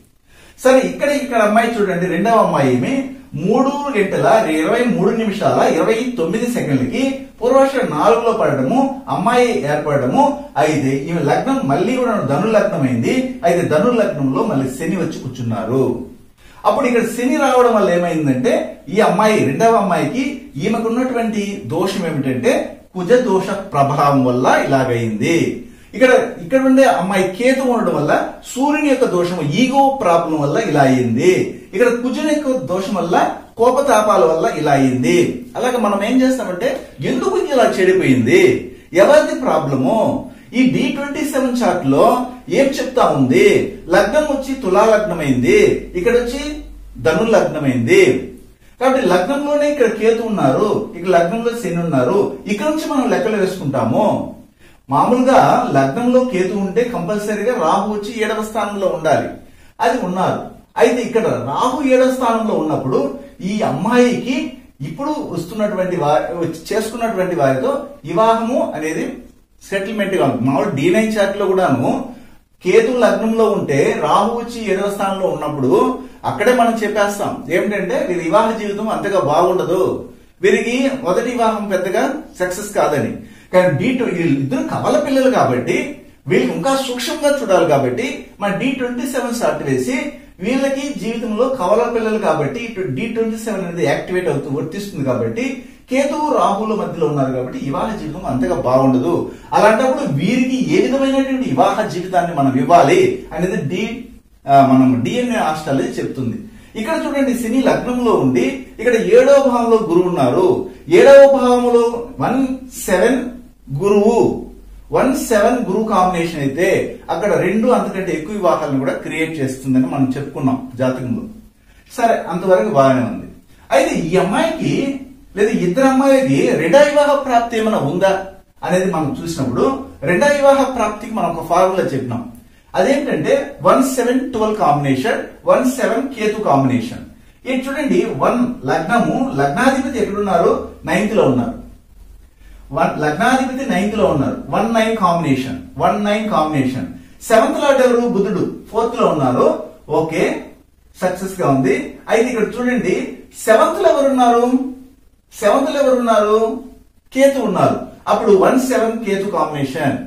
సరే ఇక్కడ ఇక్కడ అమ్మాయి చూడండి రెండవ అమ్మాయి ఏమి మూడు గంటల ఇరవై మూడు నిమిషాల ఇరవై తొమ్మిది సెకండ్లకి పూర్వాష నాలుగులో పడడము అమ్మాయి ఏర్పడము అయితే ఈమె లగ్నం మళ్ళీ కూడా ధను లగ్నం అయింది అయితే ధను లగ్నంలో మళ్ళీ శని వచ్చి కూర్చున్నారు అప్పుడు ఇక్కడ శని రావడం వల్ల ఏమైందంటే ఈ అమ్మాయి రెండవ అమ్మాయికి ఈమెకున్నటువంటి దోషం ఏమిటంటే కుజ దోష ప్రభావం వల్ల ఇలాగైంది ఇక్కడ ఇక్కడ ఉండే అమ్మాయి కేతు ఉండడం వల్ల సూర్యుని యొక్క దోషం ఈగో ప్రాబ్లం వల్ల ఇలా అయింది ఇక్కడ కుజుని యొక్క దోషం వల్ల కోపతాపాల వల్ల ఇలా అయింది అలాగే మనం ఏం చేస్తామంటే ఎందుకు ఇది ఇలా చెడిపోయింది ఎవరిది ప్రాబ్లము ఈ డి ట్వంటీ సెవెన్ చార్ట్ లో ఏం చెప్తా ఉంది లగ్నం వచ్చి తులా లగ్నమైంది ఇక్కడ వచ్చి ధను లగ్నమైంది కాబట్టి లగ్నంలోనే ఇక్కడ కేతు ఉన్నారు ఇక్కడ లగ్నంలో శని ఉన్నారు ఇక్కడ నుంచి మనం లెక్కలు వేసుకుంటాము మామూలుగా లగ్నంలో కేతు ఉంటే కంపల్సరీగా రాహు వచ్చి ఏడవ స్థానంలో ఉండాలి అది ఉన్నారు అయితే ఇక్కడ రాహు ఏడవ స్థానంలో ఉన్నప్పుడు ఈ అమ్మాయికి ఇప్పుడు వస్తున్నటువంటి వారి వచ్చి చేసుకున్నటువంటి వారితో వివాహము అనేది సెటిల్మెంట్ గా ఉంది మామూలు డి నైన్ చార్ట్ లో కూడాను కేతు లగ్నంలో ఉంటే రాహు వచ్చి ఏడవ స్థానంలో ఉన్నప్పుడు అక్కడే మనం చెప్పేస్తాం ఏమిటంటే వీరి వివాహ జీవితం అంతగా బాగుండదు వీరికి మొదటి వివాహం పెద్దగా సక్సెస్ కాదని కానీ డి ఇద్దరు కవల పిల్లలు కాబట్టి వీళ్ళకి ఇంకా సూక్ష్మంగా చూడాలి కాబట్టి మన డి ట్వంటీ సెవెన్ స్టార్ట్ వేసి వీళ్ళకి జీవితంలో కవల పిల్లలు కాబట్టి డి ట్వంటీ సెవెన్ అనేది యాక్టివేట్ అవుతూ వర్తిస్తుంది కాబట్టి కేతువు రాహుల మధ్యలో ఉన్నారు కాబట్టి వివాహ జీవితం అంతగా బాగుండదు అలాంటప్పుడు వీరికి ఏ విధమైనటువంటి వివాహ జీవితాన్ని మనం ఇవ్వాలి అనేది డి ఆ, మనం డిఎన్ఏ ఆస్ట్రాలజీ చెప్తుంది ఇక్కడ చూడండి శని లగ్నంలో ఉండి ఇక్కడ ఏడవ భావంలో గురువు ఉన్నారు ఏడవ భావంలో వన్ సెవెన్ గురువు వన్ సెవెన్ గురువు కాంబినేషన్ అయితే అక్కడ రెండు అంతకంటే ఎక్కువ వివాహాలను కూడా క్రియేట్ చేస్తుందని మనం చెప్పుకున్నాం జాతకంలో సరే అంతవరకు బాగానే ఉంది అయితే ఈ అమ్మాయికి లేదా ఇద్దరు అమ్మాయికి రెండో వివాహ ప్రాప్తి ఏమైనా ఉందా అనేది మనం చూసినప్పుడు రెండో వివాహ ప్రాప్తికి మనం ఒక ఫార్ములా చెప్పినాం అదేంటంటే one seven twelve combination one seven Ketu combination ఇది చూడండి వన్ లగ్నము లగ్నాధిపతి ఎక్కడున్నారు నైన్త్ లో ఉన్నారు వన్ లగ్నాధిపతి నైన్త్ లో ఉన్నారు one nine combination one nine combination seventh లో ఎవరు బుధుడు ఫోర్త్ లో ఉన్నారు ఓకే సక్సెస్ గా ఉంది అయితే ఇక్కడ చూడండి సెవెంత్ లో ఎవరున్నారు సెవెంత్ లో ఎవరున్నారు కేతు ఉన్నారు అప్పుడు వన్ సెవెన్ కేతు కాంబినేషన్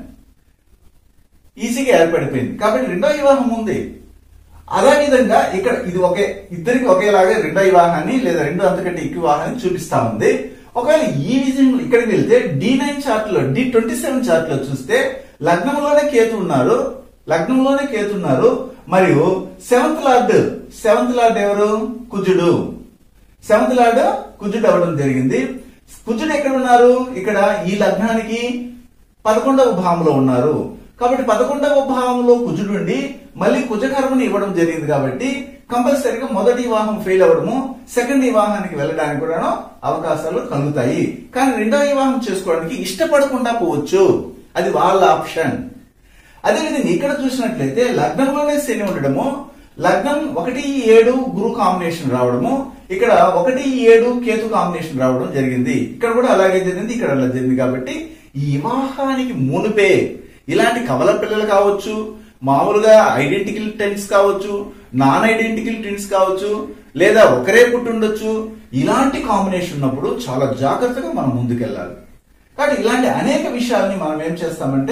ఈజీగా ఏర్పడిపోయింది కాబట్టి రెండో వివాహం ఉంది అదే విధంగా ఇక్కడ ఇది ఒకే ఇద్దరికి ఒకేలాగా రెండో వివాహాన్ని లేదా రెండు అంతకంటే ఎక్కువ వివాహాన్ని చూపిస్తా ఉంది ఒకవేళ ఈ విజయం ఇక్కడికి వెళ్తే డి నైన్ చార్ట్ లో డి ట్వంటీ సెవెన్ చార్ట్ లో చూస్తే లగ్నంలోనే కేతు ఉన్నారు లగ్నంలోనే కేతు ఉన్నారు మరియు సెవెంత్ లార్డ్ సెవెంత్ లార్డ్ ఎవరు కుజుడు సెవెంత్ లార్డ్ కుజుడు అవ్వడం జరిగింది కుజుడు ఎక్కడ ఉన్నారు ఇక్కడ ఈ లగ్నానికి పదకొండవ భావంలో ఉన్నారు కాబట్టి పదకొండవ భావంలో కుజుడు ఉండి మళ్ళీ కుజకర్మని ఇవ్వడం జరిగింది కాబట్టి కంపల్సరీగా మొదటి వివాహం ఫెయిల్ అవ్వడము సెకండ్ వివాహానికి వెళ్ళడానికి కూడా అవకాశాలు కలుగుతాయి కానీ రెండవ వివాహం చేసుకోవడానికి ఇష్టపడకుండా పోవచ్చు అది వాళ్ళ ఆప్షన్ అదేవిధంగా ఇక్కడ చూసినట్లయితే లగ్నంలోనే శని ఉండడము లగ్నం ఒకటి ఏడు గురు కాంబినేషన్ రావడము ఇక్కడ ఒకటి ఏడు కేతు కాంబినేషన్ రావడం జరిగింది ఇక్కడ కూడా అలాగే జరిగింది ఇక్కడ అలా జరిగింది కాబట్టి ఈ వివాహానికి మునుపే ఇలాంటి కవల పిల్లలు కావచ్చు మామూలుగా ఐడెంటికల్ టెన్స్ కావచ్చు నాన్ ఐడెంటికల్ టెన్స్ కావచ్చు లేదా ఒకరే పుట్టుండొచ్చు ఇలాంటి కాంబినేషన్ ఉన్నప్పుడు చాలా జాగ్రత్తగా మనం ముందుకెళ్ళాలి కాబట్టి ఇలాంటి అనేక విషయాల్ని మనం ఏం చేస్తామంటే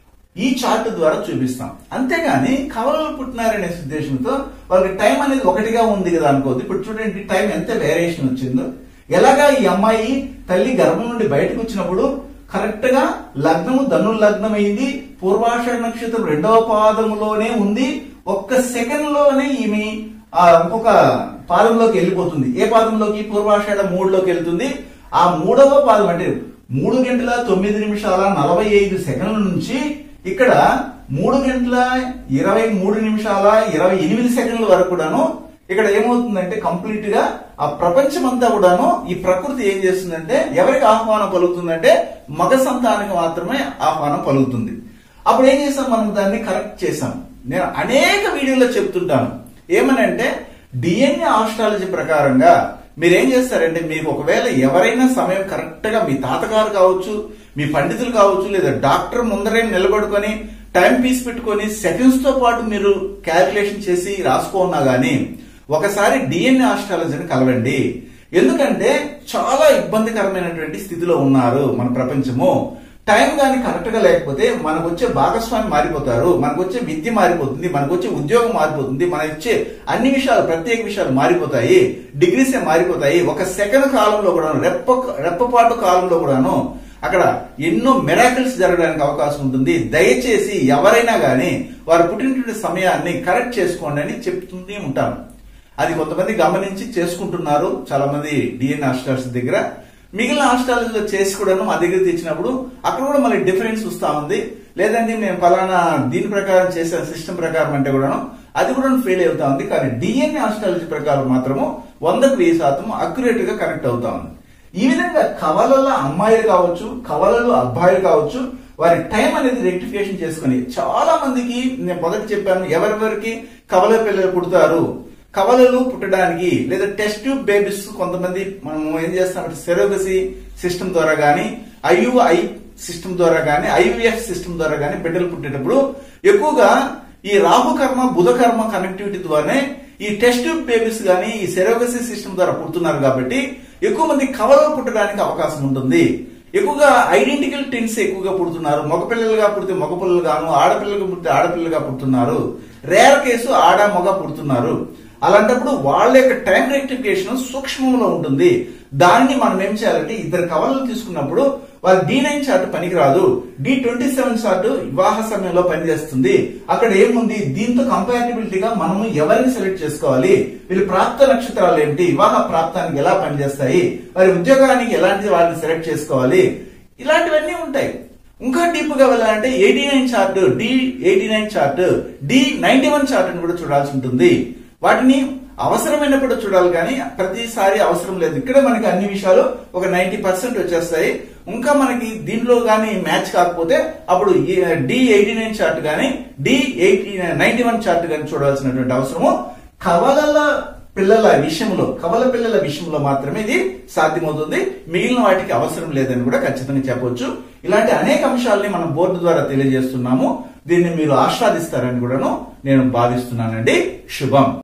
ఈ చార్ట్ ద్వారా చూపిస్తాం అంతేగాని కవలలు పుట్టినారనే ఉద్దేశంతో వాళ్ళకి టైం అనేది ఒకటిగా ఉంది కదా అనుకోవద్దు ఇప్పుడు చూడండి టైం ఎంత వేరియేషన్ వచ్చిందో ఎలాగా ఈ అమ్మాయి తల్లి గర్భం నుండి బయటకు వచ్చినప్పుడు కరెక్ట్ గా లగ్నము ధను లగ్నం అయింది పూర్వాషాఢ నక్షత్రం రెండవ పాదములోనే ఉంది ఒక్క సెకండ్ లోనే ఈమె ఆ ఇంకొక పాదంలోకి వెళ్ళిపోతుంది ఏ పాదంలోకి పూర్వాషాఢ మూడులోకి వెళ్తుంది ఆ మూడవ పాదం అంటే మూడు గంటల తొమ్మిది నిమిషాల నలభై ఐదు సెకండ్ల నుంచి ఇక్కడ మూడు గంటల ఇరవై మూడు నిమిషాల ఇరవై ఎనిమిది సెకండ్ల వరకు కూడాను ఇక్కడ ఏమవుతుందంటే కంప్లీట్ గా ఆ ప్రపంచం అంతా కూడాను ఈ ప్రకృతి ఏం చేస్తుందంటే ఎవరికి ఆహ్వానం పలుకుతుందంటే మగ సంతానికి మాత్రమే ఆహ్వానం పలుకుతుంది అప్పుడు ఏం చేసాం మనం దాన్ని కరెక్ట్ చేసాం నేను అనేక వీడియోలో చెప్తుంటాను ఏమనంటే డిఎన్ఏ ఆస్ట్రాలజీ ప్రకారంగా మీరేం చేస్తారంటే మీకు ఒకవేళ ఎవరైనా సమయం కరెక్ట్ గా మీ తాతగారు కావచ్చు మీ పండితులు కావచ్చు లేదా డాక్టర్ ముందరే నిలబడుకొని టైం పీస్ పెట్టుకొని సెకండ్స్ తో పాటు మీరు క్యాల్కులేషన్ చేసి రాసుకున్నా గానీ ఒకసారి డిఎన్ఏ ఆస్ట్రాలజీని కలవండి ఎందుకంటే చాలా ఇబ్బందికరమైనటువంటి స్థితిలో ఉన్నారు మన ప్రపంచము టైం కానీ కరెక్ట్ గా లేకపోతే మనకు వచ్చే భాగస్వామి మారిపోతారు మనకు వచ్చే విద్య మారిపోతుంది మనకు వచ్చే ఉద్యోగం మారిపోతుంది మన ఇచ్చే అన్ని విషయాలు ప్రత్యేక విషయాలు మారిపోతాయి డిగ్రీసే మారిపోతాయి ఒక సెకండ్ కాలంలో కూడా రెప్ప రెప్పపాటు కాలంలో కూడాను అక్కడ ఎన్నో మెరాకిల్స్ జరగడానికి అవకాశం ఉంటుంది దయచేసి ఎవరైనా గానీ వారు పుట్టినటువంటి సమయాన్ని కరెక్ట్ చేసుకోండి అని చెప్తూనే ఉంటాను అది కొంతమంది గమనించి చేసుకుంటున్నారు చాలా మంది డిఎన్ హాస్టల్స్ దగ్గర మిగిలిన హాస్టల్లో చేసి కూడాను మా దగ్గర తెచ్చినప్పుడు అక్కడ కూడా మళ్ళీ డిఫరెన్స్ వస్తా ఉంది లేదంటే నేను ఫలానా దీని ప్రకారం చేసే సిస్టమ్ ప్రకారం అంటే కూడాను అది కూడా ఫెయిల్ అవుతా ఉంది కానీ డిఎన్ఏ హాస్టాలజీ ప్రకారం మాత్రము వందకు వెయ్యి శాతం అక్యురేట్ గా కనెక్ట్ అవుతా ఉంది ఈ విధంగా కవలల అమ్మాయిలు కావచ్చు కవలలు అబ్బాయిలు కావచ్చు వారి టైం అనేది రెక్టిఫికేషన్ చేసుకుని చాలా మందికి నేను మొదట చెప్పాను ఎవరెవరికి కవల పిల్లలు పుడతారు కవలలు పుట్టడానికి లేదా టెస్ట్ ట్యూబ్ బేబీస్ కొంతమంది మనం ఏం చేస్తామంటే సెరోగసి సిస్టమ్ ద్వారా గానీ ఐయుఐ సిస్టమ్ ద్వారా గానీ ఐవిఎఫ్ సిస్టమ్ ద్వారా గానీ బిడ్డలు పుట్టేటప్పుడు ఎక్కువగా ఈ రాహుకర్మ బుధకర్మ కనెక్టివిటీ ద్వారానే ఈ టెస్ట్ ట్యూబ్ బేబీస్ గానీ ఈ సెరోగసి సిస్టమ్ ద్వారా పుడుతున్నారు కాబట్టి ఎక్కువ మంది కవలలు పుట్టడానికి అవకాశం ఉంటుంది ఎక్కువగా ఐడెంటికల్ టెన్స్ ఎక్కువగా పుడుతున్నారు మగపిల్లలుగా పుడితే మగపిల్లలు గాను ఆడపిల్లలుగా పుడితే ఆడపిల్లలుగా పుడుతున్నారు రేర్ కేసు ఆడ మగ పుడుతున్నారు అలాంటప్పుడు వాళ్ళ యొక్క టైం రెక్టిఫికేషన్ సూక్ష్మంలో ఉంటుంది దాన్ని మనం ఏం చేయాలంటే ఇద్దరు కవలలు తీసుకున్నప్పుడు వాళ్ళ డి నైన్ చార్ట్ పనికిరాదు డి ట్వంటీ సెవెన్ చార్ట్ వివాహ సమయంలో పనిచేస్తుంది అక్కడ ఏముంది దీంతో కంపాటబిలిటీగా మనము ఎవరిని సెలెక్ట్ చేసుకోవాలి వీళ్ళు ప్రాప్త నక్షత్రాలు ఏమిటి వివాహ ప్రాప్తానికి ఎలా పనిచేస్తాయి వారి ఉద్యోగానికి ఎలాంటి వారిని సెలెక్ట్ చేసుకోవాలి ఇలాంటివన్నీ ఉంటాయి ఇంకా డీప్ గా వెళ్ళాలంటే eighty nine chart D eighty nine chart D ninety one chart అని కూడా చూడాల్సి ఉంటుంది వాటిని అవసరమైనప్పుడు చూడాలి కానీ ప్రతిసారి అవసరం లేదు ఇక్కడ మనకి అన్ని విషయాలు ఒక నైన్టీ పర్సెంట్ వచ్చేస్తాయి ఇంకా మనకి దీనిలో కానీ మ్యాచ్ కాకపోతే అప్పుడు డి ఎయిటీ నైన్ చార్ట్ కానీ D eighty ninety one chart కానీ చూడాల్సినటువంటి అవసరము కవలల పిల్లల విషయంలో కవల పిల్లల విషయంలో మాత్రమే ఇది సాధ్యమవుతుంది మిగిలిన వాటికి అవసరం లేదని కూడా ఖచ్చితంగా చెప్పొచ్చు ఇలాంటి అనేక అంశాలని మనం బోర్డు ద్వారా తెలియజేస్తున్నాము దీన్ని మీరు ఆస్వాదిస్తారని కూడాను నేను భావిస్తున్నానండి శుభం